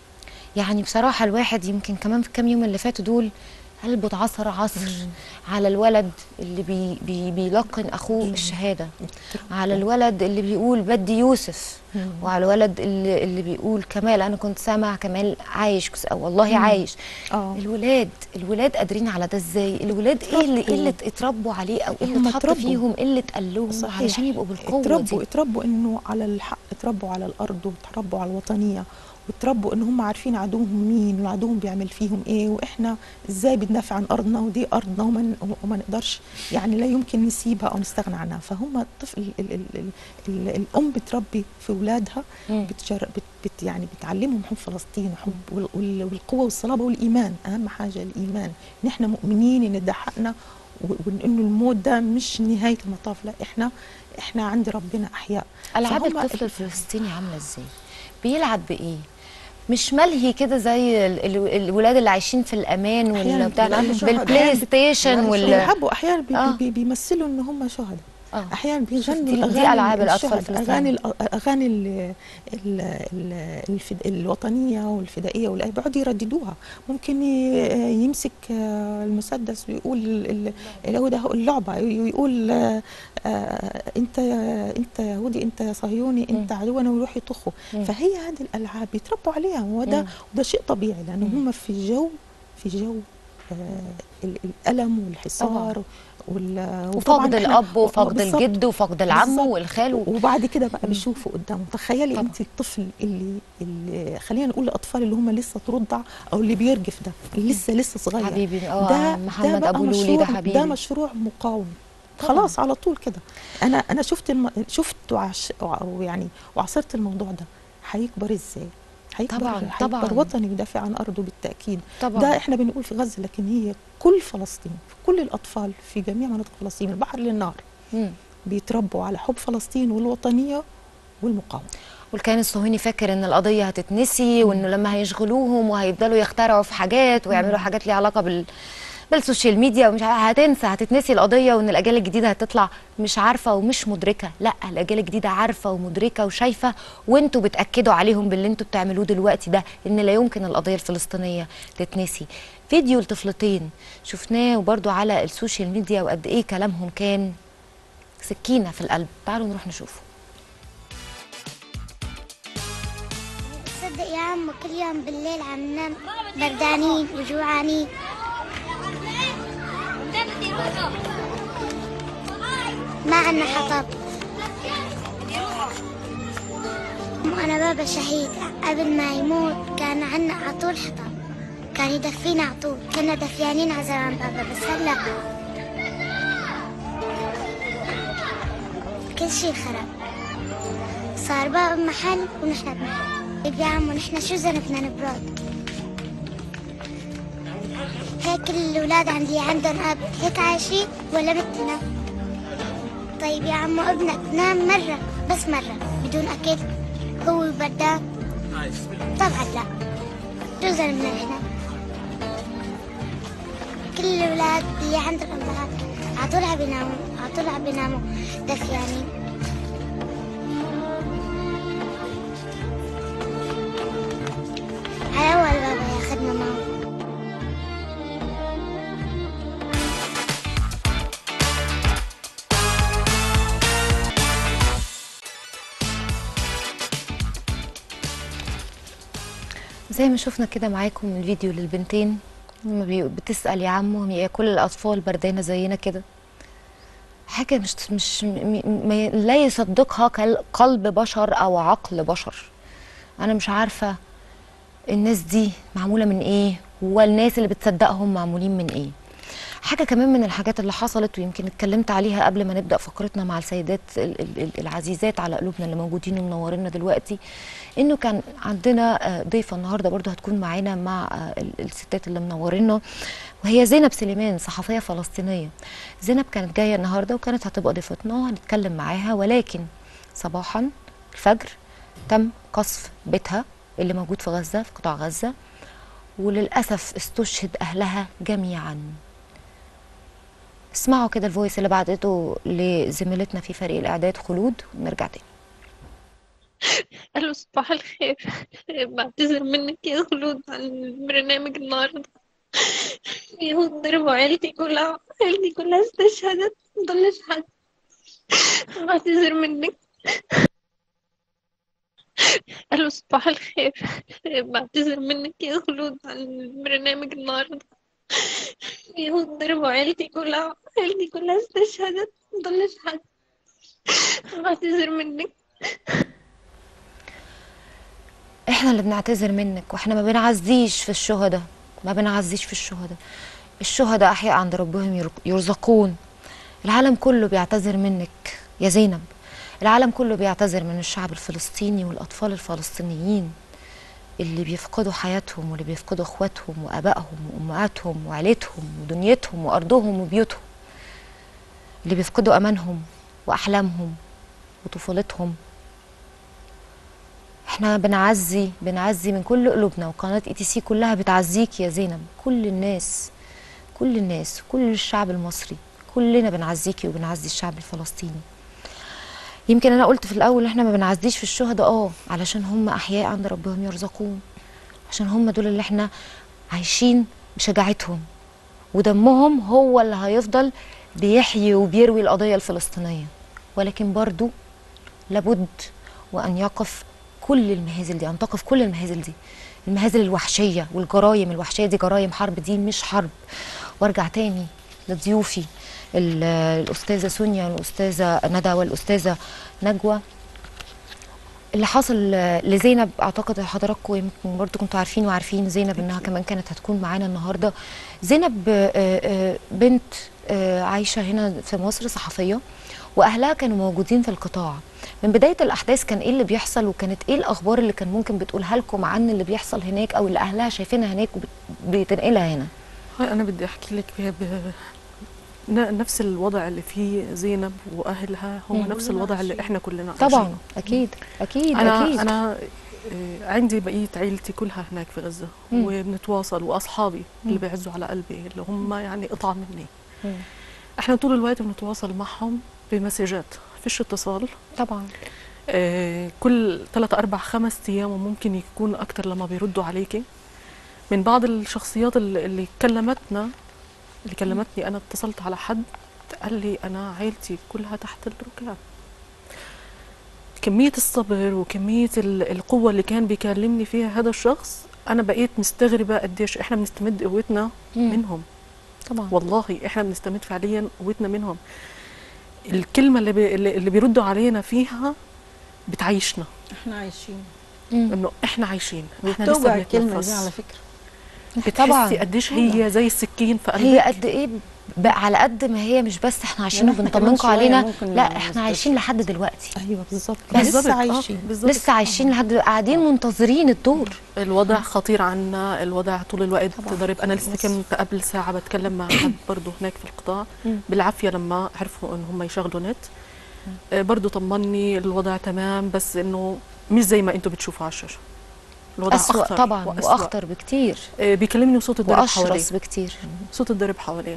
يعني بصراحه الواحد يمكن كمان في كام يوم اللي فاتوا دول قلبه اتعصر عصر على الولد اللي بي بي بيلقن اخوه الشهاده على الولد اللي بيقول بدي يوسف وعلى الولد اللي, اللي بيقول كمال انا كنت سامع كمال عايش كس- أو والله عايش اه الولاد الولاد قادرين على ده ازاي الولاد ايه اللي ايه اللي اتربوا عليه او ايه اللي هم اتحط اتربوا. فيهم ايه اللي اتقال لهم صحيح. علشان يبقوا بالقوه اتربوا دي اتربوا انه على الحق اتربوا على الارض واتربوا على الوطنيه واتربوا ان هم عارفين عدوهم مين وعدوهم بيعمل فيهم ايه واحنا ازاي بندافع عن ارضنا ودي ارضنا وما ن- وما نقدرش يعني لا يمكن نسيبها او نستغنى عنها فهم الطفل ال ال ال ال الام بتربي في اولادها مم. بتجر بت بت يعني بتعلمهم حب فلسطين وحب وال- وال- والقوه والصلابه والايمان اهم حاجه الايمان ان احنا مؤمنين ان ده حقنا و- وانه الموت ده مش نهايه المطاف لا احنا احنا عند ربنا احياء العاب فهم الطفل ال- الفلسطيني عامله ازاي بيلعب بايه مش ملهي كده زي ال- ال- الولاد اللي عايشين في الامان أحياناً ولا بتاع بيلعبوا شهداء. بالبلاي أحياناً ستيشن بيلعبوا ولا بيلعبوا احيانا بي آه. بي بيمثلوا ان هم شهداء اه احيانا شوف بيغنوا دي- دي الاغاني ألعاب الأطفال الشهداء، الفلسطينيين. اغاني الأ- اغاني ال ال ال الفد الوطنيه والفدائيه والأ- بيقعدوا يرددوها ممكن ي- يمسك آه، المسدس ويقول ال- ال- هو ده اللعبه ويقول آه، آه، انت يا- انت يهودي انت يا صهيوني انت عدونا ويروح يطخوا مم. فهي هذه الالعاب بيتربوا عليها وده مم. وده شيء طبيعي لان هم في جو في جو آه، ال- الالم والحصار وال- وطبعاً وفقد إحنا- الاب وفقد بالظبط. الجد وفقد العم بالظبط. والخال و- وبعد كده بقى بيشوفوا قدامه تخيلي طبعا. انت الطفل اللي, اللي خلينا نقول الاطفال اللي هم لسه ترضع او اللي بيرجف ده اللي لسه لسه صغير حبيبي اه محمد بقى ابو لولي ده مشروع- حبيبي ده مشروع مقاوم طبعاً. خلاص على طول كده انا انا شفت الم... شفت وعش... او يعني وعصرت الموضوع ده هيكبر ازاي هيكبر طبعاً، هيكبر طبعاً. وطني يدافع عن ارضه بالتاكيد طبعا ده احنا بنقول في غزه لكن هي كل فلسطين كل الاطفال في جميع مناطق فلسطين من البحر للنهر مم. بيتربوا على حب فلسطين والوطنيه والمقاومه والكيان الصهيوني فاكر ان القضيه هتتنسي وانه لما هيشغلوهم وهيفضلوا يخترعوا في حاجات ويعملوا حاجات ليها علاقه بال بالسوشيال ميديا ومش عارفة هتنسى هتتنسي القضيه وان الاجيال الجديده هتطلع مش عارفه ومش مدركه لا الاجيال الجديده عارفه ومدركه وشايفه وانتوا بتاكدوا عليهم باللي انتوا بتعملوه دلوقتي ده ان لا يمكن القضيه الفلسطينيه تتنسي فيديو لطفلتين شفناه وبرده على السوشيال ميديا وقد ايه كلامهم كان سكينه في القلب تعالوا نروح نشوفه تصدق يا عم كل يوم بالليل عم ننام بردانين وجوعانين ما عنا حطب وأنا بابا شهيد قبل ما يموت كان عنا عطول حطب كان يدفينا عطول كنا دفيانين على زمان بابا بس هلا كل شي خرب صار بابا محل ونحن بمحل يا عم ونحن شو ذنبنا نبرد هيك الأولاد عندي عندهم أب هيك عايشين ولا مثلنا طيب يا عمو ابنك نام مرة بس مرة بدون أكل هو بردان طبعا لا جزء من احنا كل الأولاد اللي عند الأمهات عطولها بيناموا عطولها بيناموا دفيانين على أول بابا ياخدنا معه زي ما شفنا كده معاكم الفيديو للبنتين لما بي- بتسأل يا عمو هي كل الأطفال بردانة زينا كده حاجة مش مش م- م- ما ي- لا يصدقها كال- قلب بشر أو عقل بشر أنا مش عارفة الناس دي معمولة من إيه والناس اللي بتصدقهم معمولين من إيه حاجة كمان من الحاجات اللي حصلت ويمكن اتكلمت عليها قبل ما نبدأ فقرتنا مع السيدات ال- ال- ال- العزيزات على قلوبنا اللي موجودين ومنورينا دلوقتي انه كان عندنا آه، ضيفة النهاردة برضو هتكون معانا مع آه، ال- الستات اللي منورينا وهي زينب سليمان صحفية فلسطينية زينب كانت جاية النهاردة وكانت هتبقى ضيفتنا وهنتكلم معاها ولكن صباحا الفجر تم قصف بيتها اللي موجود في غزة في قطاع غزة وللأسف استشهد أهلها جميعا اسمعوا كده الفويس اللي بعتته لزميلتنا في فريق الإعداد خلود ونرجع تاني ألو صباح الخير بعتذر منك يا خلود عن البرنامج النهاردة يهود ضربوا عيلتي كلها عيلتي كلها استشهدت مضلش حد بعتذر منك ألو صباح الخير بعتذر منك يا خلود عن البرنامج النهاردة يهود ضربوا عيلتي كلها عيلتي كلها استشهدت مضلش حد بعتذر منك احنا اللي بنعتذر منك واحنا ما بنعزيش في الشهداء ما بنعزيش في الشهداء الشهداء احياء عند ربهم ير- يرزقون العالم كله بيعتذر منك يا زينب العالم كله بيعتذر من الشعب الفلسطيني والاطفال الفلسطينيين اللي بيفقدوا حياتهم واللي بيفقدوا اخواتهم وابائهم وامهاتهم وعيلتهم ودنيتهم وارضهم وبيوتهم اللي بيفقدوا امانهم واحلامهم وطفولتهم احنا بنعزي بنعزي من كل قلوبنا وقناه اي تي سي كلها بتعزيك يا زينب كل الناس كل الناس كل الشعب المصري كلنا بنعزيكي وبنعزي الشعب الفلسطيني يمكن انا قلت في الاول احنا ما بنعزيش في الشهداء اه علشان هم احياء عند ربهم يرزقون عشان هم دول اللي احنا عايشين بشجاعتهم ودمهم هو اللي هيفضل بيحيي وبيروي القضيه الفلسطينيه ولكن برضو لابد وان يقف كل المهازل دي ان تقف كل المهازل دي المهازل الوحشيه والجرايم الوحشيه دي جرايم حرب دي مش حرب وارجع تاني لضيوفي ال- الاستاذه سونيا والاستاذه ندى والاستاذه نجوى اللي حصل لزينب اعتقد حضراتكم يمكن برضو كنتوا عارفين وعارفين زينب انها كمان كانت هتكون معانا النهارده زينب آه، آه، بنت آه، عايشه هنا في مصر صحفيه واهلها كانوا موجودين في القطاع من بدايه الاحداث كان ايه اللي بيحصل وكانت ايه الاخبار اللي كان ممكن بتقولها لكم عن اللي بيحصل هناك او اللي اهلها شايفينها هناك وبتنقلها هنا هاي أنا بدي أحكي لك ب... ب... ن- نفس الوضع اللي فيه زينب وأهلها هو مم. نفس الوضع اللي إحنا كلنا طبعا عايشينه. اكيد اكيد أنا اكيد أنا آه، عندي بقية عيلتي كلها هناك في غزة مم. وبنتواصل وأصحابي اللي مم. بيعزوا على قلبي اللي هم يعني قطعة مني مم. احنا طول الوقت بنتواصل معهم بمسجات فيش اتصال طبعا آه، كل ثلاثة أربع خمس أيام وممكن يكون أكتر لما بيردوا عليكي من بعض الشخصيات اللي اللي كلمتنا اللي كلمتني أنا اتصلت على حد قال لي أنا عيلتي كلها تحت الركاب كمية الصبر وكمية ال- القوة اللي كان بيكلمني فيها هذا الشخص أنا بقيت مستغربة قديش إحنا بنستمد قوتنا مم. منهم طبعا والله إحنا بنستمد فعليا قوتنا منهم الكلمة اللي, بي اللي اللي بيردوا علينا فيها بتعيشنا احنا عايشين مم. انه احنا عايشين احنا بتوجع لسه الكلمه بنتنفس دي على فكره طبعا بتحسي قديش هي زي السكين في قلبك هي قد ايه بقى على قد ما هي مش بس احنا عايشين إحنا كمان وبنطمنكم شوية علينا ممكن لا نستشفى. احنا عايشين لحد دلوقتي ايوه بالظبط بالظبط، لسه آه، عايشين بالظبط. لسه عايشين لحد دلوقتي قاعدين منتظرين الدور الوضع خطير عنا الوضع طول الوقت طبعاً. ضرب انا لسه بس. كنت قبل ساعه بتكلم مع حد برضه هناك في القطاع مم. بالعافيه لما عرفوا ان هم يشغلوا نت آه، برضو طمني الوضع تمام بس انه مش زي ما انتم بتشوفوا على الشاشه الوضع أسوأ أخطر طبعا وأسوأ. واخطر بكتير آه، بيكلمني وصوت الضرب حواليه واشرس بكتير صوت الضرب حواليه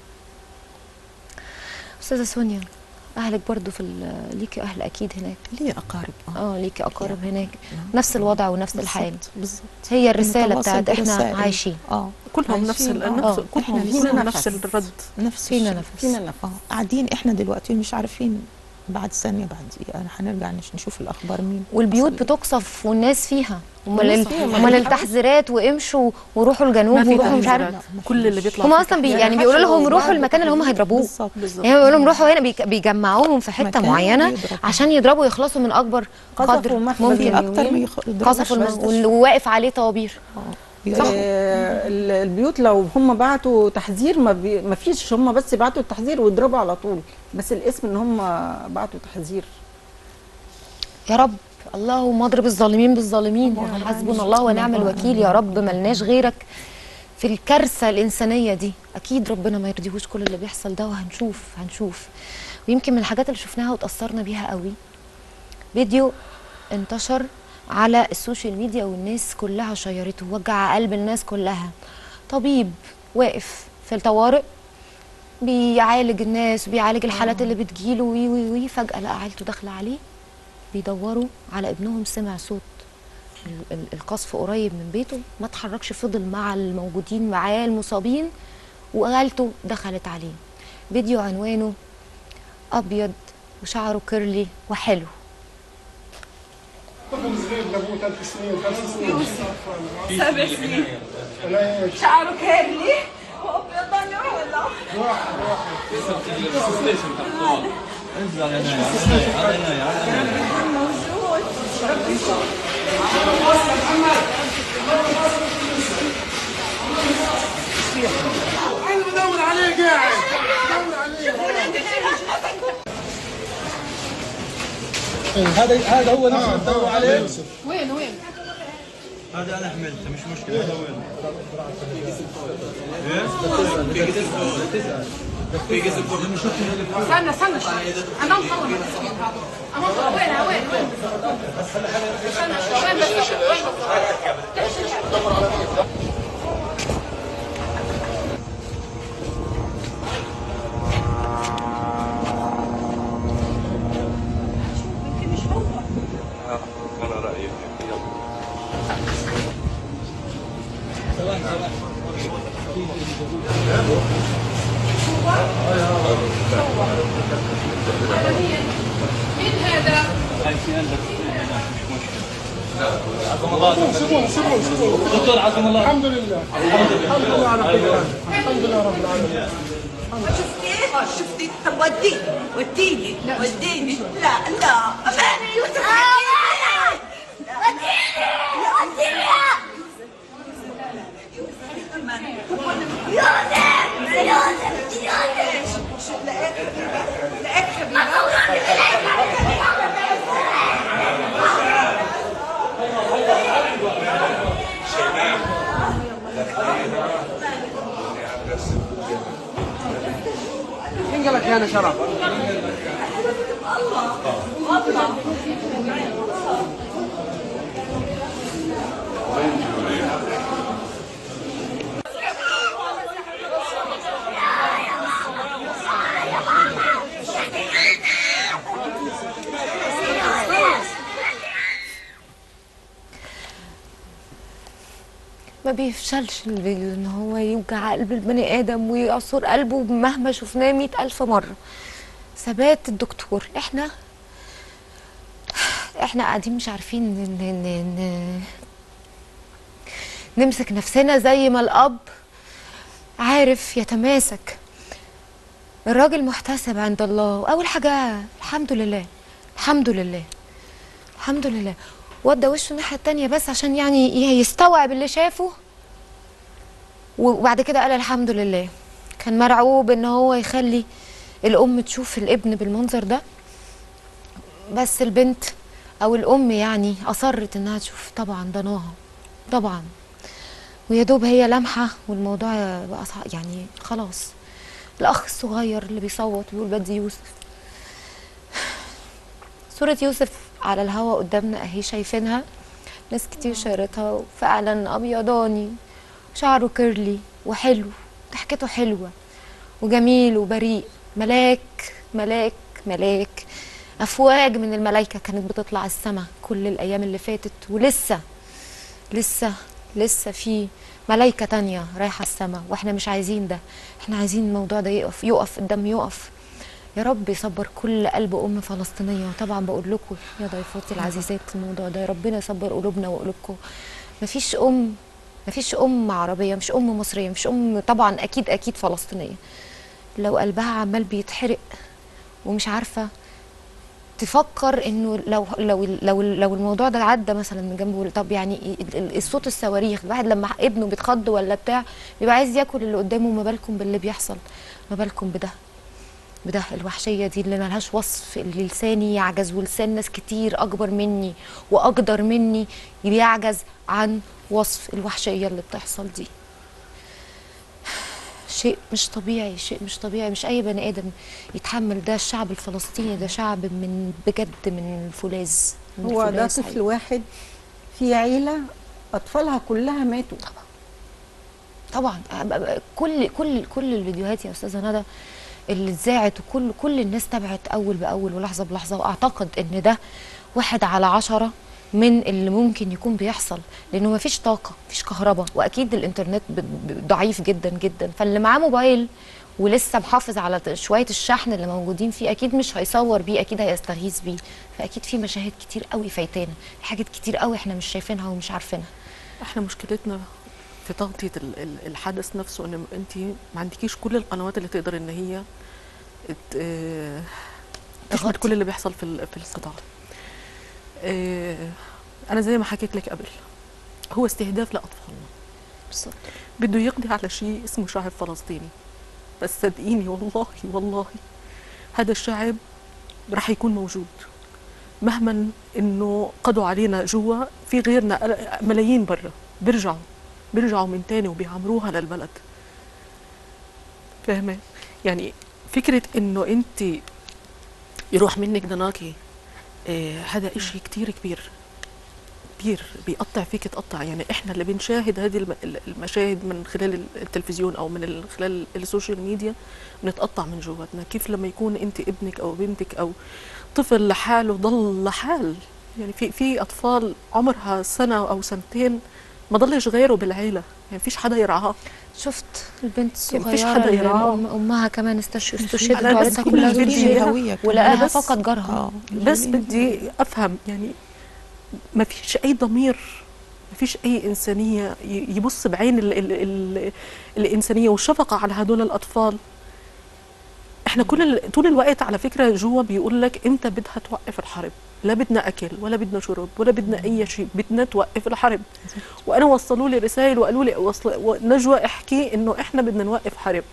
استاذه سونيا اهلك برضو في ال- ليكي اهل اكيد هناك لي اقارب اه ليكي اقارب هناك نفس الوضع ونفس الحال بالظبط هي الرساله نتواصل بتاعت احنا برسائل. عايشين اه كلهم نفس عايشين، ال- آه. نفس آه. كلهم إحنا فينا فينا نفس نفس. الرد نفس فينا الشيء. نفس. فينا نفس آه. قاعدين احنا دلوقتي مش عارفين بعد ثانيه بعد دقيقه هنرجع نش- نشوف الاخبار مين والبيوت حصل. بتقصف والناس فيها امال والناس ال- فيها، ما امال في التحذيرات وامشوا وروحوا الجنوب ما في وروحوا مش عارف تحذيرات كل اللي بيطلع هم فيه اصلا بي تحذير. يعني بيقولوا لهم روحوا المكان اللي هم هيضربوه بالظبط بالظبط يعني بيقولوا لهم روحوا هنا بيك- بيجمعوهم في حته مكان معينه يضرب. عشان يضربوا يخلصوا من اكبر قذفوا قدر مخبز ممكن يعني. اكتر ما يخ- يضربوا قذفوا مش الم- بس. وال- وواقف عليه طوابير يضربوا. آه، ال- البيوت لو هم بعتوا تحذير ما, بي... ما فيش هم بس بعتوا التحذير ويضربوا على طول بس الاسم ان هم بعتوا تحذير يا رب اللهم اضرب الظالمين بالظالمين حسبنا الله ونعم الوكيل يا رب ملناش غيرك في الكارثه الانسانيه دي اكيد ربنا ما يرضيهوش كل اللي بيحصل ده وهنشوف هنشوف ويمكن من الحاجات اللي شفناها وتاثرنا بيها قوي فيديو انتشر على السوشيال ميديا والناس كلها شيرته وجع قلب الناس كلها طبيب واقف في الطوارئ بيعالج الناس وبيعالج الحالات اللي بتجيله وي وي وي فجأة لقى عيلته داخلة عليه بيدوروا على ابنهم سمع صوت ال- ال- القصف قريب من بيته ما اتحركش فضل مع الموجودين معاه المصابين وعيلته دخلت عليه فيديو عنوانه ابيض وشعره كيرلي وحلو سبع سنين شعره كيرلي وابيض ولا موجود ربي انا بدور عليه قاعد بدور عليه هذا هذا هو نفسه تدور عليه وين وين هذا انا حملته مش مشكله هذا وين؟ استنى استنى شوي انا مطلع من التصوير هذا انا مطلع وين وين وين استنى شوي وين بس وين انا رايي مين هذا؟ سيبوه سيبوه سيبوه دكتور عزم الله الحمد لله الحمد لله على كل حال الحمد لله رب العالمين شفتي؟ شفتي طب وديني وديني وديني لا لا أماني يوسف مين قال لك انا شرف؟ ما بيفشلش الفيديو ان هو يوجع قلب البني ادم ويعصر قلبه مهما شفناه مئة الف مره ثبات الدكتور احنا احنا قاعدين مش عارفين ن... ن... ن... ن... نمسك نفسنا زي ما الاب عارف يتماسك الراجل محتسب عند الله واول حاجه الحمد لله الحمد لله الحمد لله ودى وشه الناحيه التانية بس عشان يعني ي- يستوعب اللي شافه وبعد كده قال الحمد لله كان مرعوب ان هو يخلي الام تشوف الابن بالمنظر ده بس البنت او الام يعني اصرت انها تشوف طبعا ضناها طبعا ويا دوب هي لمحه والموضوع بقى صع- يعني خلاص الاخ الصغير اللي بيصوت ويقول بدي يوسف صورة يوسف على الهوا قدامنا اهي شايفينها ناس كتير شارتها فعلا ابيضاني شعره كيرلي وحلو ضحكته حلوة وجميل وبريء ملاك ملاك ملاك افواج من الملايكة كانت بتطلع السما كل الايام اللي فاتت ولسه لسه لسه في ملايكة تانية رايحة السما واحنا مش عايزين ده احنا عايزين الموضوع ده يقف يقف الدم يقف يا رب يصبر كل قلب ام فلسطينيه وطبعا بقول لكم يا ضيفاتي العزيزات الموضوع ده ربنا يصبر قلوبنا وقلوبكم مفيش ام مفيش ام عربيه مش ام مصريه مش ام طبعا اكيد اكيد فلسطينيه لو قلبها عمال بيتحرق ومش عارفه تفكر انه لو لو لو لو الموضوع ده عدى مثلا من جنبه طب يعني ال- ال- الصوت الصواريخ الواحد لما ابنه بيتخض ولا بتاع بيبقى عايز ياكل اللي قدامه ما بالكم باللي بيحصل ما بالكم بده بده الوحشيه دي اللي ملهاش وصف اللي لساني يعجز ولسان ناس كتير اكبر مني واقدر مني بيعجز عن وصف الوحشيه اللي بتحصل دي شيء مش طبيعي شيء مش طبيعي مش اي بني ادم يتحمل ده الشعب الفلسطيني ده شعب من بجد من الفولاذ من هو ده الفولاذ طفل حقيقي. واحد في عيلة أطفالها كلها ماتوا طبعا كل كل كل الفيديوهات يا استاذه ندى اللي اتذاعت وكل كل الناس تابعت اول باول ولحظه بلحظه واعتقد ان ده واحد على عشرة من اللي ممكن يكون بيحصل لانه ما فيش طاقه مفيش كهرباء واكيد الانترنت ب- ب- ضعيف جدا جدا فاللي معاه موبايل ولسه محافظ على ت- شويه الشحن اللي موجودين فيه اكيد مش هيصور بيه اكيد هيستغيث بيه فاكيد في مشاهد كتير قوي فايتانا في حاجات كتير قوي احنا مش شايفينها ومش عارفينها احنا مشكلتنا في تغطيه ال- ال- الحدث نفسه ان انت ما عندكيش كل القنوات اللي تقدر ان هي ت- آه، تشمل كل اللي بيحصل في ال- في القطاع آه، انا زي ما حكيت لك قبل هو استهداف لاطفالنا بالظبط بده يقضي على شيء اسمه شعب فلسطيني بس صدقيني والله والله هذا الشعب راح يكون موجود مهما انه قضوا علينا جوا في غيرنا ملايين برا بيرجعوا بيرجعوا من تاني وبيعمروها للبلد فاهمة يعني فكرة انه انت يروح منك ضناكي آه هذا اشي كتير كبير كبير بيقطع فيك تقطع يعني احنا اللي بنشاهد هذه الم- ال- المشاهد من خلال ال- التلفزيون او من ال- خلال السوشيال ميديا بنتقطع من جواتنا كيف لما يكون انت ابنك او بنتك او طفل لحاله ضل لحال يعني في في اطفال عمرها سنه او سنتين ما ضلش غيره بالعيله يعني فيش حدا يرعاها شفت البنت يعني الصغيره فيش حدا اللي يرعاها أم امها كمان استش- استشهدت أنا بس وعيلتها كل كلها الفيديو استشهدت ولقاها فقط جارها بس بدي افهم يعني ما فيش اي ضمير ما فيش اي انسانيه ي- يبص بعين ال ال ال الانسانيه والشفقه على هدول الاطفال احنا كل ال- طول الوقت على فكره جوا بيقول لك امتى بدها توقف الحرب لا بدنا اكل ولا بدنا شرب ولا بدنا اي شيء بدنا توقف الحرب وانا وصلوا لي رسائل وقالوا لي وصل نجوى احكي انه احنا بدنا نوقف حرب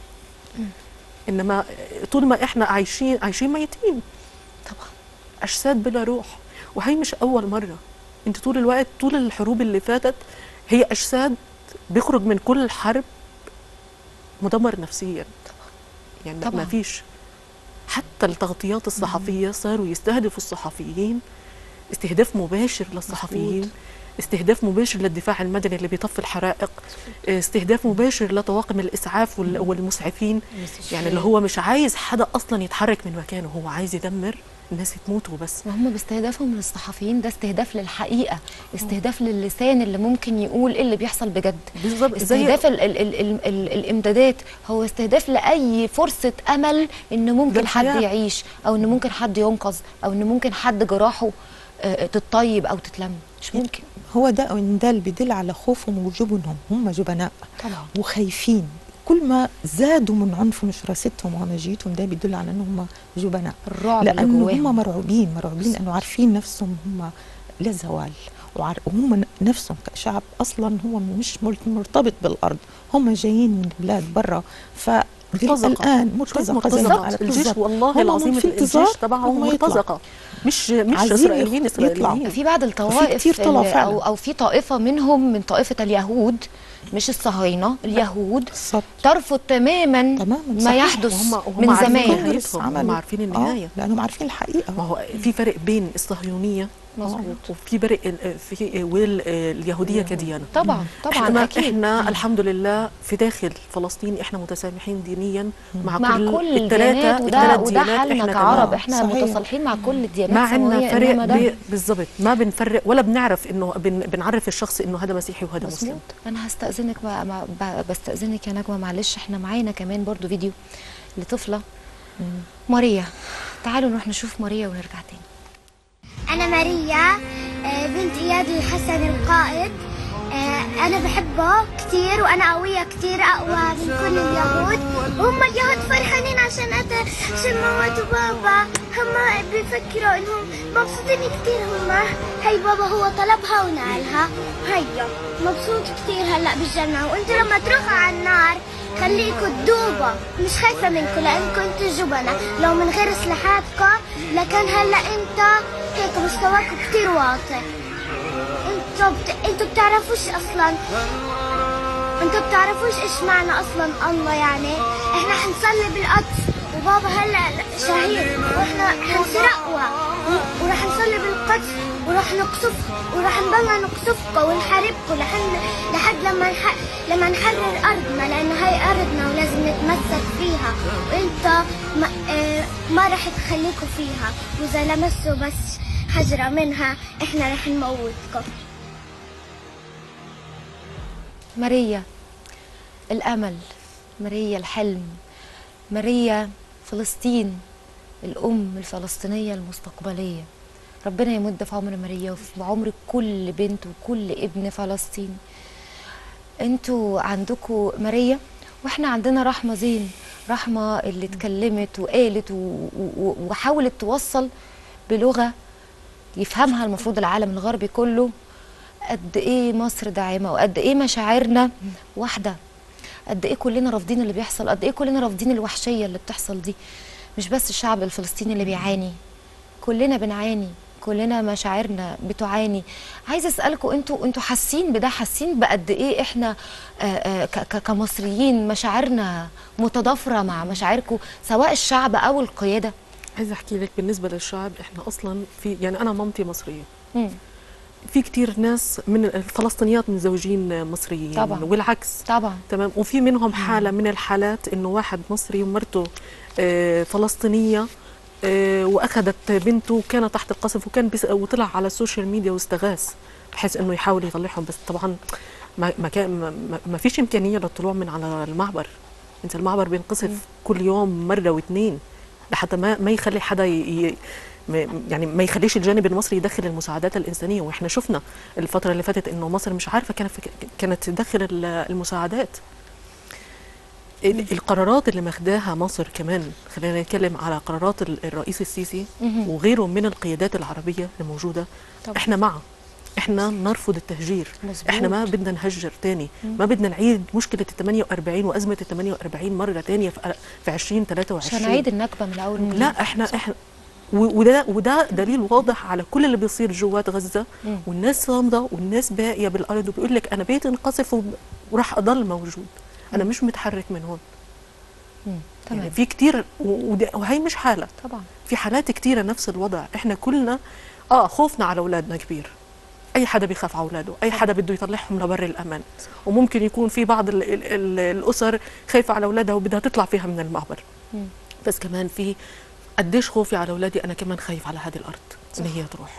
انما طول ما احنا عايشين عايشين ميتين طبعا اجساد بلا روح وهي مش اول مره انت طول الوقت طول الحروب اللي فاتت هي اجساد بيخرج من كل حرب مدمر نفسيا يعني طبعاً. ما فيش حتى التغطيات الصحفيه صاروا يستهدفوا الصحفيين استهداف مباشر للصحفيين استهداف مباشر للدفاع المدني اللي بيطفي الحرائق استهداف مباشر لطواقم الاسعاف وال- والمسعفين يعني اللي هو مش عايز حدا اصلا يتحرك من مكانه هو عايز يدمر الناس تموت وبس وهم باستهدافهم للصحفيين ده استهداف للحقيقه استهداف للسان اللي ممكن يقول ايه اللي بيحصل بجد بالظبط زي- استهداف ال ال ال ال ال الامدادات هو استهداف لاي فرصه امل ان ممكن حد للحياة. يعيش او ان ممكن حد ينقذ او ان ممكن حد جراحه آه، تتطيب او تتلم مش ممكن هو ده ده اللي بيدل على خوفهم وجبنهم هم جبناء طبعا وخايفين كل ما زادوا من عنف وشراستهم وهمجيتهم ده بيدل على ان هم جبناء الرعب اللي لانه جواهم. هم مرعوبين مرعوبين لانه عارفين نفسهم هم لا زوال وعار- وهم نفسهم كشعب اصلا هو مش مر- مرتبط بالارض هم جايين من بلاد برا ف مرتزقة. الان شوية مرتزقه زي ما مرتزقة قالت الجيش بالظبط. والله هم العظيم في الجيش انتظار تبعهم إنهم يطلعوا. مرتزقة مش مش عايزين اسرائيليين يطلعوا. اسرائيليين في بعض وفي الطوائف كتير طلعوا اللي- فعلا. او او في طائفه منهم من طائفه اليهود مش الصهاينه اليهود ترفض تماما ما صحيح. يحدث وهم هم من عارفين زمان نهايتهم هم عارفين النهايه لانهم عارفين الحقيقه ما هو في فرق بين الصهيونيه مظبوط. وفي فرق ال- في واليهوديه كديانه طبعا طبعا احنا اكيد احنا الحمد لله في داخل فلسطين احنا متسامحين دينيا مع, مع كل, كل الثلاثه الديانات وده الثلاث وده ديانات حالنا احنا كعرب تمام. احنا متصالحين مع كل الديانات ما عندنا سماوية، فرق إنما ده- ب- بالظبط ما بنفرق ولا بنعرف انه بن بنعرف الشخص انه هذا مسيحي وهذا مسلم مظبوط انا هستاذنك بقى ما- ب- بستاذنك يا نجوى معلش احنا معانا كمان برضو فيديو لطفله ماريا تعالوا نروح نشوف ماريا ونرجع تاني أنا ماريا آه، بنت إياد الحسن القائد آه، أنا بحبه كتير وأنا قوية كتير أقوى من كل اليهود وهم اليهود فرحانين عشان أتى عشان موتوا بابا هم بيفكروا إنهم مبسوطين كتير هم هي بابا هو طلبها ونالها هيا مبسوط كتير هلا بالجنة وأنتوا لما تروحوا على النار خليكوا تدوبوا مش خايفة منكم لأنكم انتوا جبنة لو من غير سلاحاتكم لكان هلا انت هيك مستواكم كتير واطي انتوا بت... انتوا بتعرفوش اصلا انتوا بتعرفوش ايش معنى اصلا الله يعني احنا حنصلي بالقدس وبابا هلا شهيد واحنا حنصير اقوى و- وراح نصلي بالقدس وراح نقصف وراح نضلنا نقصفكم ونحاربكم لحد لحد لما نح... لما نحرر ارضنا لانه هاي ارضنا ولازم نتمسك فيها وانت ما, اه ما راح تخليكم فيها واذا لمسوا بس حجره منها احنا راح نموتكم ماريا الامل ماريا الحلم ماريا فلسطين الام الفلسطينيه المستقبليه ربنا يمد في عمر ماريا وفي عمر كل بنت وكل ابن فلسطيني انتوا عندكم ماريا واحنا عندنا رحمه زين رحمه اللي اتكلمت وقالت و- و- وحاولت توصل بلغه يفهمها المفروض العالم الغربي كله قد ايه مصر داعمه وقد ايه مشاعرنا واحده قد ايه كلنا رافضين اللي بيحصل قد ايه كلنا رافضين الوحشيه اللي بتحصل دي مش بس الشعب الفلسطيني اللي بيعاني كلنا بنعاني كلنا مشاعرنا بتعاني عايزه اسالكم انتوا انتوا حاسين بده حاسين بقد ايه احنا آه، آه، ك- ك- كمصريين مشاعرنا متضافره مع مشاعركم سواء الشعب او القياده عايزه احكي لك بالنسبه للشعب احنا اصلا في يعني انا مامتي مصريه مم. في كتير ناس من الفلسطينيات من زوجين مصريين طبعاً. والعكس طبعا تمام وفي منهم حاله من الحالات انه واحد مصري ومرته آه، فلسطينيه آه، واخذت بنته وكان تحت القصف وكان بس وطلع على السوشيال ميديا واستغاث بحيث انه يحاول يطلعهم بس طبعا ما ما كان ما- ما, ما فيش امكانيه للطلوع من على المعبر انت المعبر بينقصف كل يوم مره واثنين لحتى ما ما يخلي حدا ي... ي... ما- يعني ما يخليش الجانب المصري يدخل المساعدات الانسانيه واحنا شفنا الفتره اللي فاتت انه مصر مش عارفه كانت كانت تدخل ال- المساعدات ال- القرارات اللي ماخداها مصر كمان خلينا نتكلم على قرارات ال- الرئيس السيسي مهم. وغيره من القيادات العربيه الموجوده طبعا. احنا معه احنا نرفض التهجير مظبوط. احنا ما بدنا نهجر تاني مم. ما بدنا نعيد مشكله ال 48 وازمه ال 48 مره تانية في في 2023 عشان نعيد النكبه من الاول وجديد. لا احنا احنا و- وده وده دليل واضح على كل اللي بيصير جوات غزه مم. والناس صامده والناس باقيه بالارض وبيقول لك انا بيتي انقصف وب- وراح اضل موجود انا مم. مش متحرك من هون مم. تمام يعني في كتير و- وده- وهي مش حاله طبعا في حالات كتيره نفس الوضع احنا كلنا اه خوفنا على اولادنا كبير اي حدا بيخاف على اولاده اي حدا بده يطلعهم لبر الامان وممكن يكون في بعض ال ال ال الاسر خايفه على اولادها وبدها تطلع فيها من المعبر مم. بس كمان في قديش خوفي على اولادي انا كمان خايف على هذه الارض ان هي تروح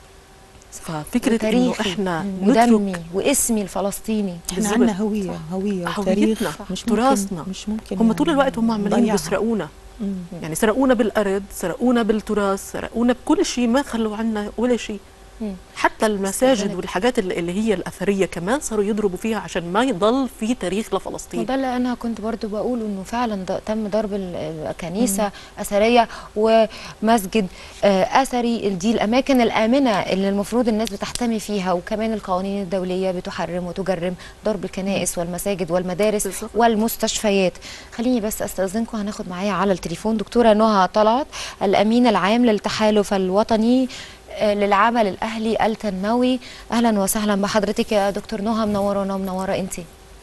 ففكره انه وتاريخي احنا ودمي واسمي الفلسطيني احنا بالظبط. عندنا هويه هويه وتاريخ هويتنا مش ممكن تراثنا مش ممكن هم طول الوقت هم عمالين نضيعها. بيسرقونا مم. يعني سرقونا بالارض سرقونا بالتراث سرقونا بكل شيء ما خلوا عنا ولا شيء مم. حتى المساجد استغلت. والحاجات اللي اللي هي الاثريه كمان صاروا يضربوا فيها عشان ما يضل في تاريخ لفلسطين وده اللي انا كنت برضو بقول انه فعلا ده تم ضرب ال- الكنيسه اثريه ومسجد آه، اثري دي الاماكن الامنه اللي المفروض الناس بتحتمي فيها وكمان القوانين الدوليه بتحرم وتجرم ضرب الكنائس والمساجد والمدارس بالظبط. والمستشفيات خليني بس استاذنكم هناخد معايا على التليفون دكتوره نهى طلعت الامين العام للتحالف الوطني آه، للعمل الاهلي التنموي اهلا وسهلا بحضرتك يا دكتور نهى منورانا ومنوره انتي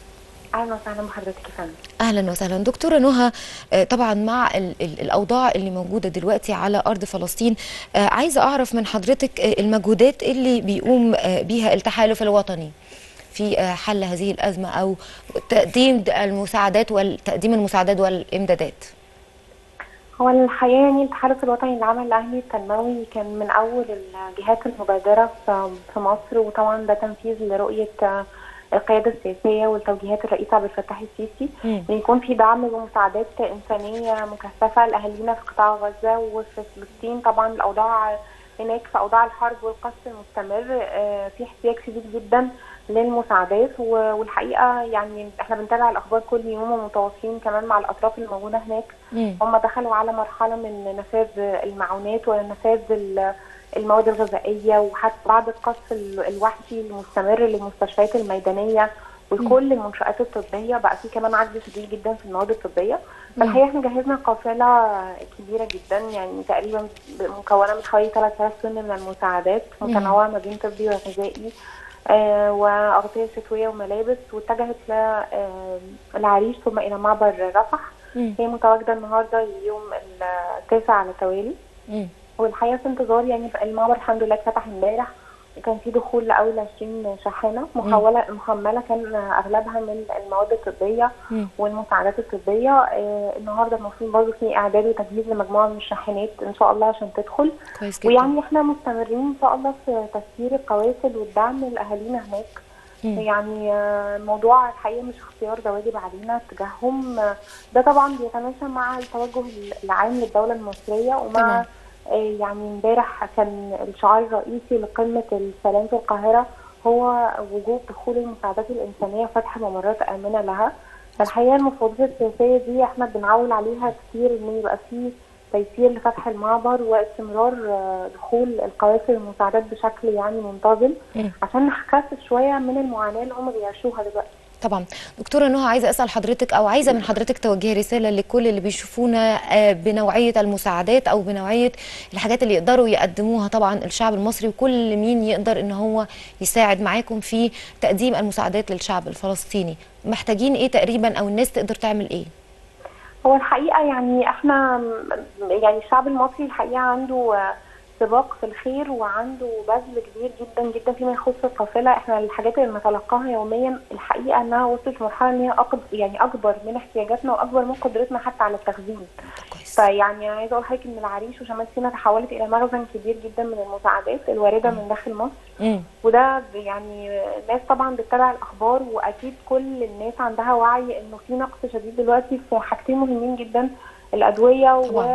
اهلا وسهلا بحضرتك يا فندم اهلا وسهلا دكتوره نهى آه، طبعا مع ال ال الاوضاع اللي موجوده دلوقتي على ارض فلسطين آه، عايزه اعرف من حضرتك آه، المجهودات اللي بيقوم آه، بيها التحالف الوطني في آه، حل هذه الازمه او تقديم المساعدات والتقديم المساعدات والامدادات هو الحقيقه يعني التحالف الوطني للعمل الاهلي التنموي كان من اول الجهات المبادره في في مصر وطبعا ده تنفيذ لرؤيه آه، القياده السياسيه والتوجيهات الرئيس عبد الفتاح السيسي مم. ان يكون في دعم ومساعدات انسانيه مكثفه لاهالينا في قطاع غزه وفي فلسطين طبعا الاوضاع هناك في اوضاع الحرب والقصف المستمر آه، في احتياج شديد جدا للمساعدات و- والحقيقه يعني احنا بنتابع الاخبار كل يوم ومتواصلين كمان مع الاطراف الموجوده هناك هم دخلوا على مرحله من نفاذ المعونات ونفاذ ال- المواد الغذائيه وحتى بعد القصف ال- الوحشي المستمر للمستشفيات الميدانيه وكل المنشآت الطبية بقى في كمان عجز شديد جدا في المواد الطبية فالحقيقة احنا جهزنا قافلة كبيرة جدا يعني تقريبا مكونة من حوالي 3000 طن من المساعدات مم. متنوعة ما بين طبي وغذائي آه وأغطية شتوية وملابس واتجهت للعريش ثم إلى معبر رفح مم. هي متواجدة النهاردة اليوم التاسع على التوالي مم. والحقيقه في انتظار يعني المعبر الحمد لله اتفتح امبارح وكان في دخول لاول 20 شاحنه محوله محمله كان اغلبها من المواد الطبيه مم. والمساعدات الطبيه آه النهارده المفروض برضه في اعداد وتجهيز لمجموعه من الشاحنات ان شاء الله عشان تدخل كويس جدا ويعني احنا مستمرين ان شاء الله في تسيير القوافل والدعم لاهالينا هناك مم. يعني آه، الموضوع الحقيقه مش اختيار ده واجب علينا تجاههم آه، ده طبعا بيتماشى مع التوجه العام للدوله المصريه ومع طبعاً. آه، يعني امبارح كان الشعار الرئيسي لقمه السلام في القاهره هو وجوب دخول المساعدات الانسانيه وفتح ممرات امنه لها فالحقيقه المفاوضات السياسيه دي احنا بنعول عليها كتير ان يبقى في تيسير لفتح المعبر واستمرار آه، دخول القوافل والمساعدات بشكل يعني منتظم مم. عشان نخفف شويه من المعاناه اللي هم بيعيشوها دلوقتي طبعا دكتوره نهى عايزه اسال حضرتك او عايزه من حضرتك توجهي رساله لكل اللي بيشوفونا آه، بنوعيه المساعدات او بنوعيه الحاجات اللي يقدروا يقدموها طبعا الشعب المصري وكل مين يقدر ان هو يساعد معاكم في تقديم المساعدات للشعب الفلسطيني محتاجين ايه تقريبا او الناس تقدر تعمل ايه هو الحقيقه يعني احنا م- يعني الشعب المصري الحقيقه عنده آه، سباق في الخير وعنده بذل كبير جدا جدا فيما يخص القافله احنا الحاجات اللي بنتلقاها يوميا الحقيقه انها وصلت لمرحله ان هي أكبر يعني اكبر من احتياجاتنا واكبر من قدرتنا حتى على التخزين فيعني عايزه اقول لحضرتك ان العريش وشمال سيناء تحولت الى مخزن كبير جدا من المساعدات الوارده من داخل مصر مم. وده ب- يعني الناس طبعا بتتابع الاخبار واكيد كل الناس عندها وعي انه في نقص شديد دلوقتي في حاجتين مهمين جدا الادويه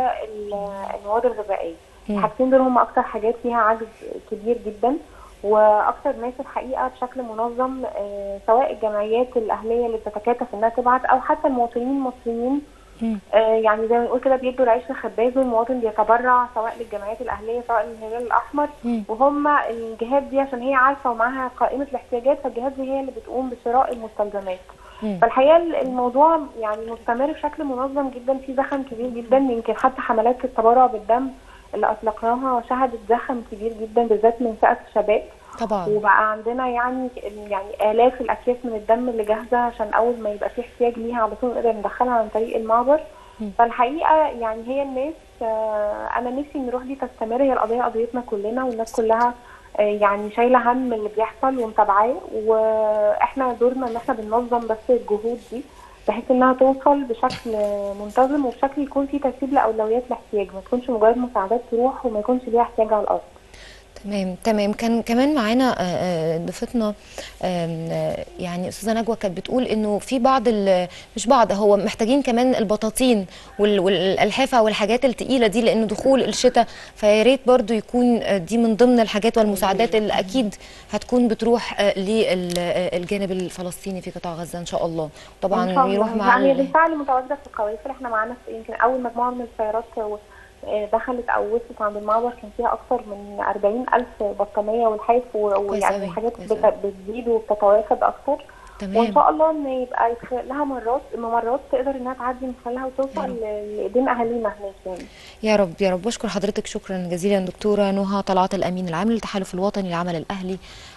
والمواد الغذائيه مم. الحاجتين دول هم اكتر حاجات فيها عجز كبير جدا واكتر ناس الحقيقه بشكل منظم آه، سواء الجمعيات الاهليه اللي بتتكاتف انها تبعت او حتى المواطنين المصريين مم. آه، يعني زي ما بنقول كده بيدوا العيش لخبازه المواطن بيتبرع سواء للجمعيات الاهليه سواء للهلال الاحمر مم. وهم الجهات دي عشان هي عارفه ومعاها قائمه الاحتياجات فالجهات دي هي اللي بتقوم بشراء المستلزمات مم. فالحقيقه الموضوع يعني مستمر بشكل منظم جدا في زخم كبير جدا يمكن حتى حملات التبرع بالدم اللي اطلقناها شهدت زخم كبير جدا بالذات من فئه الشباب طبعا وبقى عندنا يعني يعني الاف الاكياس من الدم اللي جاهزه عشان اول ما يبقى في احتياج ليها على طول نقدر ندخلها عن طريق المعبر مم. فالحقيقه يعني هي الناس آه، انا نفسي ان الروح دي تستمر هي القضيه قضيتنا كلنا والناس كلها آه، يعني شايله هم اللي بيحصل ومتابعاه واحنا دورنا ان احنا بننظم بس الجهود دي بحيث انها توصل بشكل منتظم وبشكل يكون فيه ترتيب لاولويات الاحتياج ما تكونش مجرد مساعدات تروح وما يكونش ليها احتياج على الارض تمام تمام كان كمان معانا آه، آه، ضيفتنا آم، آه، يعني استاذه نجوى كانت بتقول انه في بعض ال- مش بعض هو محتاجين كمان البطاطين وال- والالحافه والحاجات التقيله دي لان دخول الشتاء فيا ريت برضو يكون آه، دي من ضمن الحاجات والمساعدات اللي اكيد هتكون بتروح آه، للجانب الفلسطيني في قطاع غزه ان شاء الله طبعا إن شاء الله. يروح مع يعني ال- بالفعل متواجده في القوافل احنا معانا في- يمكن اول مجموعه من السيارات و- آه، دخلت او وصلت عند المعبر كان فيها اكثر من 40 الف بطانيه والحاف و- كويس ويعني أوي، حاجات كويس بت- بتزيد وبتتوافد اكتر تمام. وان شاء الله ان يبقى يتخلق لها مرات ممرات تقدر انها تعدي من خلالها وتوصل ل- لايدين اهالينا هناك يعني يا رب يا رب بشكر حضرتك شكرا جزيلا دكتوره نهى طلعت الامين العام للتحالف الوطني للعمل الاهلي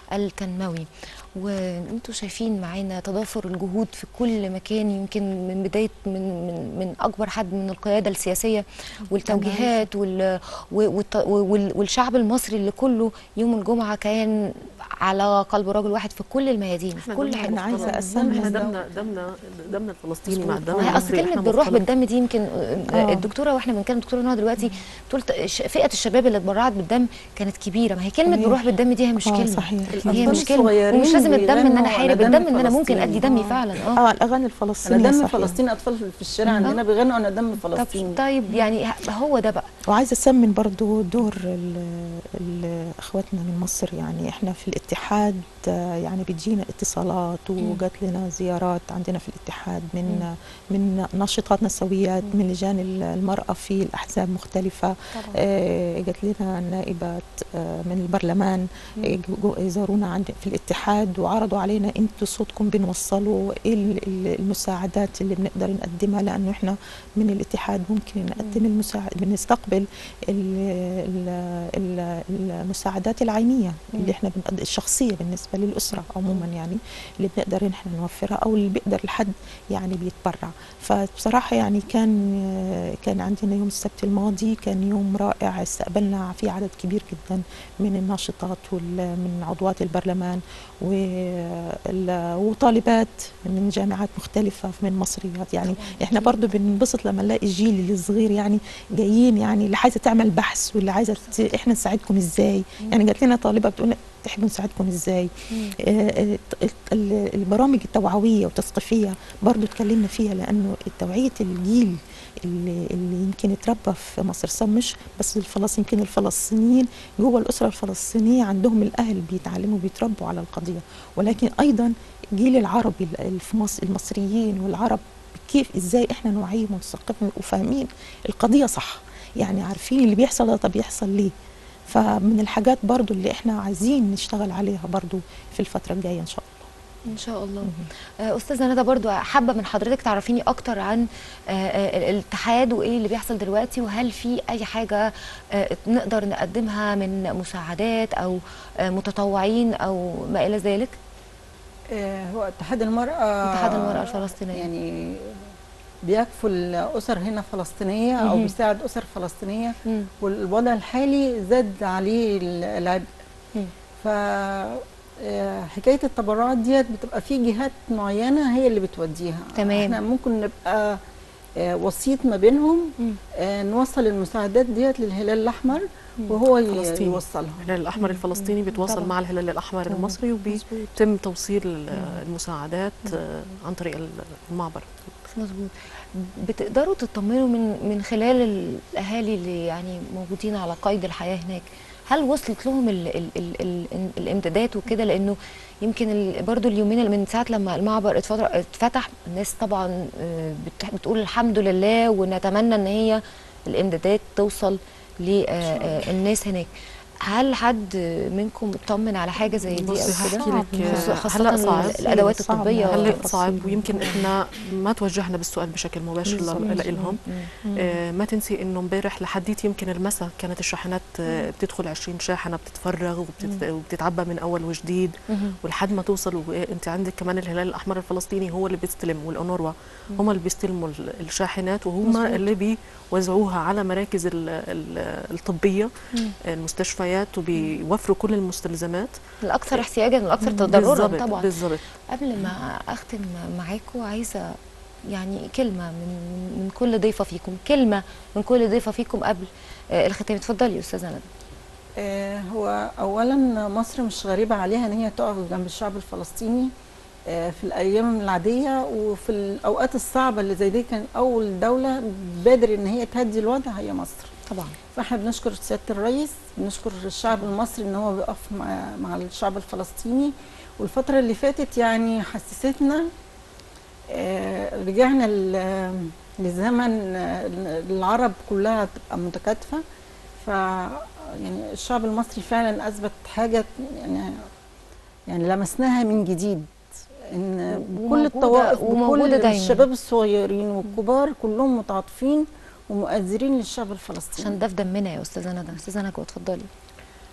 التنموي وانتوا شايفين معانا تضافر الجهود في كل مكان يمكن من بدايه من من, من اكبر حد من القياده السياسيه والتوجيهات وال والت- وال- والشعب المصري اللي كله يوم الجمعه كان على قلب رجل واحد في كل الميادين في كل دمنا حاجه أنا عايزة احنا أسمي دمنا دمنا دمنا الفلسطيني مع الدم ما هي اصل المصري كلمه احنا بالروح مختلط. بالدم دي يمكن آه، آه. الدكتوره واحنا بنتكلم دكتوره نوع دلوقتي بتقول ت- ش- فئه الشباب اللي اتبرعت بالدم كانت كبيره ما هي كلمه صحيح. بالروح بالدم دي هي مش آه، كلمه صحيح. هي الأطفال مش كلمه الصغيرين ومش لازم الدم ان انا بيغنوا حارب على دم الدم ان انا ممكن فلسطين. ادي دمي آه. فعلا اه اه الاغاني انا الفلسطينيه دم صحيح. فلسطين اطفال في الشارع آه. عندنا بيغنوا انا دم طب فلسطين طيب يعني ه- هو ده بقى وعايزه اسمن برضو دور ال- ال- اخواتنا من مصر يعني احنا في الاتحاد آه، يعني بتجينا اتصالات وجات لنا زيارات عندنا في الاتحاد من من ناشطات نسويات من لجان ال- المراه في الاحزاب مختلفه آه، جات لنا نائبات آه، من البرلمان آه، جو- يزورونا عند في الاتحاد وعرضوا علينا انتوا صوتكم بنوصلوا ايه ال- ال- المساعدات اللي بنقدر نقدمها لانه احنا من الاتحاد ممكن نقدم المساعد بنستقبل ال- ال- ال- المساعدات العينيه اللي احنا بنقدر الشخصيه بالنسبه للاسره عموما يعني اللي بنقدر نحن نوفرها او اللي بيقدر الحد يعني بيتبرع فبصراحه يعني كان كان عندنا يوم السبت الماضي كان يوم رائع استقبلنا في عدد كبير جدا من الناشطات ومن عضوات البرلمان وال- وطالبات من جامعات مختلفة من مصريات يعني احنا برضو بننبسط لما نلاقي الجيل الصغير يعني جايين يعني اللي عايزة تعمل بحث واللي عايزة ت- احنا نساعدكم ازاي يعني جات لنا طالبة بتقول تحبوا نساعدكم ازاي آه، آه، ال- البرامج التوعوية والتثقيفية برضو اتكلمنا فيها لأنه توعية الجيل اللي, اللي يمكن اتربى في مصر صار مش بس الفلسطين يمكن الفلسطينيين جوه الأسرة الفلسطينية عندهم الأهل بيتعلموا بيتربوا على القضية ولكن أيضا الجيل العربي اللي في مصر المصريين والعرب كيف ازاي احنا نوعيهم ونثقفهم وفاهمين القضية صح يعني عارفين اللي بيحصل ده طب يحصل ليه فمن الحاجات برضو اللي احنا عايزين نشتغل عليها برضو في الفترة الجاية ان شاء الله ان شاء الله آه، استاذه ندى برضو حابه من حضرتك تعرفيني اكتر عن آه، آه، الاتحاد وايه اللي بيحصل دلوقتي وهل في اي حاجه آه، نقدر نقدمها من مساعدات او آه، متطوعين او ما الى ذلك آه، هو اتحاد المرأة اتحاد المرأة الفلسطينية. يعني بيكفل أسر هنا فلسطينية أو مهم. بيساعد أسر فلسطينية مم. والوضع الحالي زاد عليه العبء مم. ف آه، حكاية التبرعات ديت بتبقى في جهات معينة هي اللي بتوديها تمام. احنا ممكن نبقى آه، وسيط ما بينهم آه، نوصل المساعدات ديت للهلال الأحمر وهو ي- فلسطيني. يوصلها الهلال الاحمر الفلسطيني بيتواصل طبعاً. مع الهلال الاحمر طبعاً. المصري وبيتم توصيل ال- المساعدات آه، عن طريق المعبر مظبوط بتقدروا تطمنوا من من خلال الاهالي اللي يعني موجودين على قيد الحياه هناك هل وصلت لهم ال ال ال ال الامدادات وكده لانه يمكن ال- برضو اليومين اللي من ساعه لما المعبر اتفتح, اتفتح الناس طبعا آه، بت- بتقول الحمد لله ونتمنى ان هي الامدادات توصل للناس هناك هل حد منكم اطمن على حاجه زي دي او بصي كده هحكي لك خصوصا- آه، خاصه هلا صعب الادوات الطبيه هلا صعب ويمكن احنا ما توجهنا بالسؤال بشكل مباشر بالظبط. لهم مم. آه، ما تنسي انه امبارح لحديت يمكن المساء كانت الشاحنات آه، بتدخل 20 شاحنه بتتفرغ وبتت- وبتتعبى من اول وجديد مهم. ولحد ما توصل وانت عندك كمان الهلال الاحمر الفلسطيني هو اللي بيستلم والاونروا هم اللي بيستلموا ال- الشاحنات وهم مظبوط. اللي بيوزعوها على مراكز ال- ال- الطبيه مم. المستشفيات وبيوفروا كل المستلزمات الاكثر احتياجا والاكثر تضررا بالظبط، طبعا بالظبط قبل ما اختم معاكم عايزه يعني كلمه من من كل ضيفه فيكم كلمه من كل ضيفه فيكم قبل آه، الختام اتفضلي يا استاذه ندى آه، هو اولا مصر مش غريبه عليها ان هي تقف جنب الشعب الفلسطيني آه، في الايام العاديه وفي الاوقات الصعبه اللي زي دي كان اول دوله بادر ان هي تهدي الوضع هي مصر طبعا فاحنا بنشكر سياده الرئيس بنشكر الشعب المصري ان هو بيقف مع, مع الشعب الفلسطيني والفتره اللي فاتت يعني حسستنا آه، رجعنا ل- لزمن آه، العرب كلها تبقى متكاتفه ف يعني الشعب المصري فعلا اثبت حاجه يعني يعني لمسناها من جديد ان بكل وموجودة- الطوائف وموجودة بكل دايماً. الشباب الصغيرين والكبار كلهم متعاطفين ومؤثرين للشعب الفلسطيني عشان ده في دمنا يا استاذه ندى استاذه نجوى اتفضلي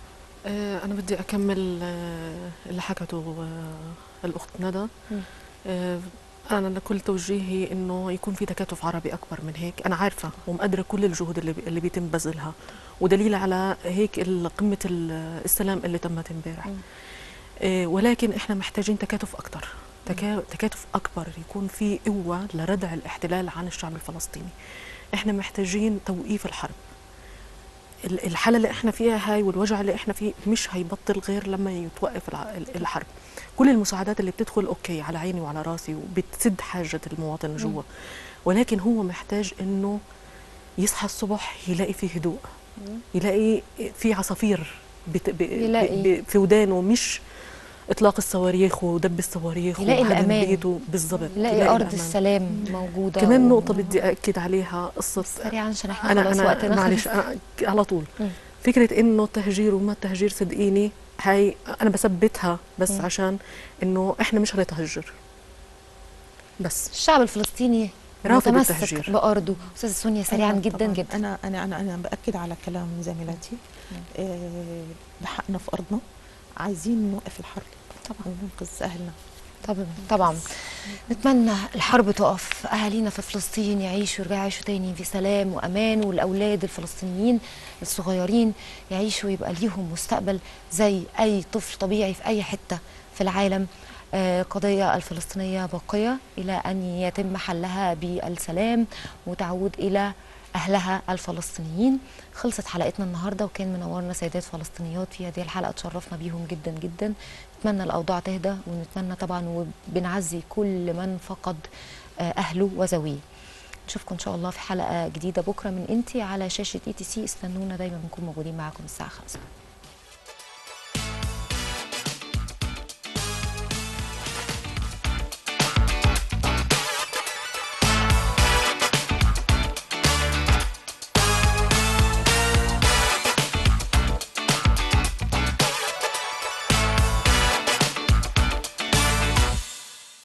آه، أنا بدي أكمل آه، اللي حكته آه، الأخت ندى مم. آه، أنا كل توجيهي إنه يكون في تكاتف عربي أكبر من هيك أنا عارفة ومقدرة كل الجهود اللي بي- اللي بيتم بذلها ودليل على هيك ال- قمة ال- السلام اللي تمت امبارح آه، ولكن إحنا محتاجين تكاتف أكتر تكا- تكاتف أكبر يكون في قوة لردع الاحتلال عن الشعب الفلسطيني إحنا محتاجين توقيف الحرب ال- الحاله اللي احنا فيها هاي والوجع اللي احنا فيه مش هيبطل غير لما يتوقف الع- ال- الحرب كل المساعدات اللي بتدخل اوكي على عيني وعلى راسي وبتسد حاجه المواطن جوا ولكن هو محتاج انه يصحى الصبح يلاقي فيه هدوء يلاقي في عصافير بت... ب... يلاقي. ب... ب... في ودانه مش اطلاق الصواريخ ودب الصواريخ يلاقي وهدم الأمان. بيته بالضبط يلاقي يلاقي ارض الأمان. السلام موجوده كمان و- نقطة بدي أكد عليها قصة سريعا عشان احنا أنا خلاص أنا وقتنا معلش خلص. أنا على طول مم. فكرة إنه التهجير وما التهجير صدقيني هاي أنا بثبتها بس مم. عشان إنه إحنا مش هنتهجر بس الشعب الفلسطيني رافض متمسك التهجير. بارضه استاذه سونيا سريعا أنا جدا طبعاً جدا انا انا انا انا باكد على كلام زميلاتي آه، ده حقنا في ارضنا عايزين نوقف الحرب طبعا وننقذ اهلنا طبعا طبعا نتمنى الحرب تقف اهالينا في فلسطين يعيشوا يرجعوا يعيشوا تاني في سلام وامان والاولاد الفلسطينيين الصغيرين يعيشوا يبقى ليهم مستقبل زي اي طفل طبيعي في اي حته في العالم آه، قضية الفلسطينية باقية إلى أن يتم حلها بالسلام وتعود إلى أهلها الفلسطينيين خلصت حلقتنا النهاردة وكان منورنا سيدات فلسطينيات في هذه الحلقة تشرفنا بيهم جدا جدا نتمنى الأوضاع تهدى ونتمنى طبعا وبنعزي كل من فقد آه، أهله وزويه نشوفكم إن شاء الله في حلقة جديدة بكرة من إنتي على شاشة إي تي سي استنونا دايما بنكون موجودين معاكم الساعة 5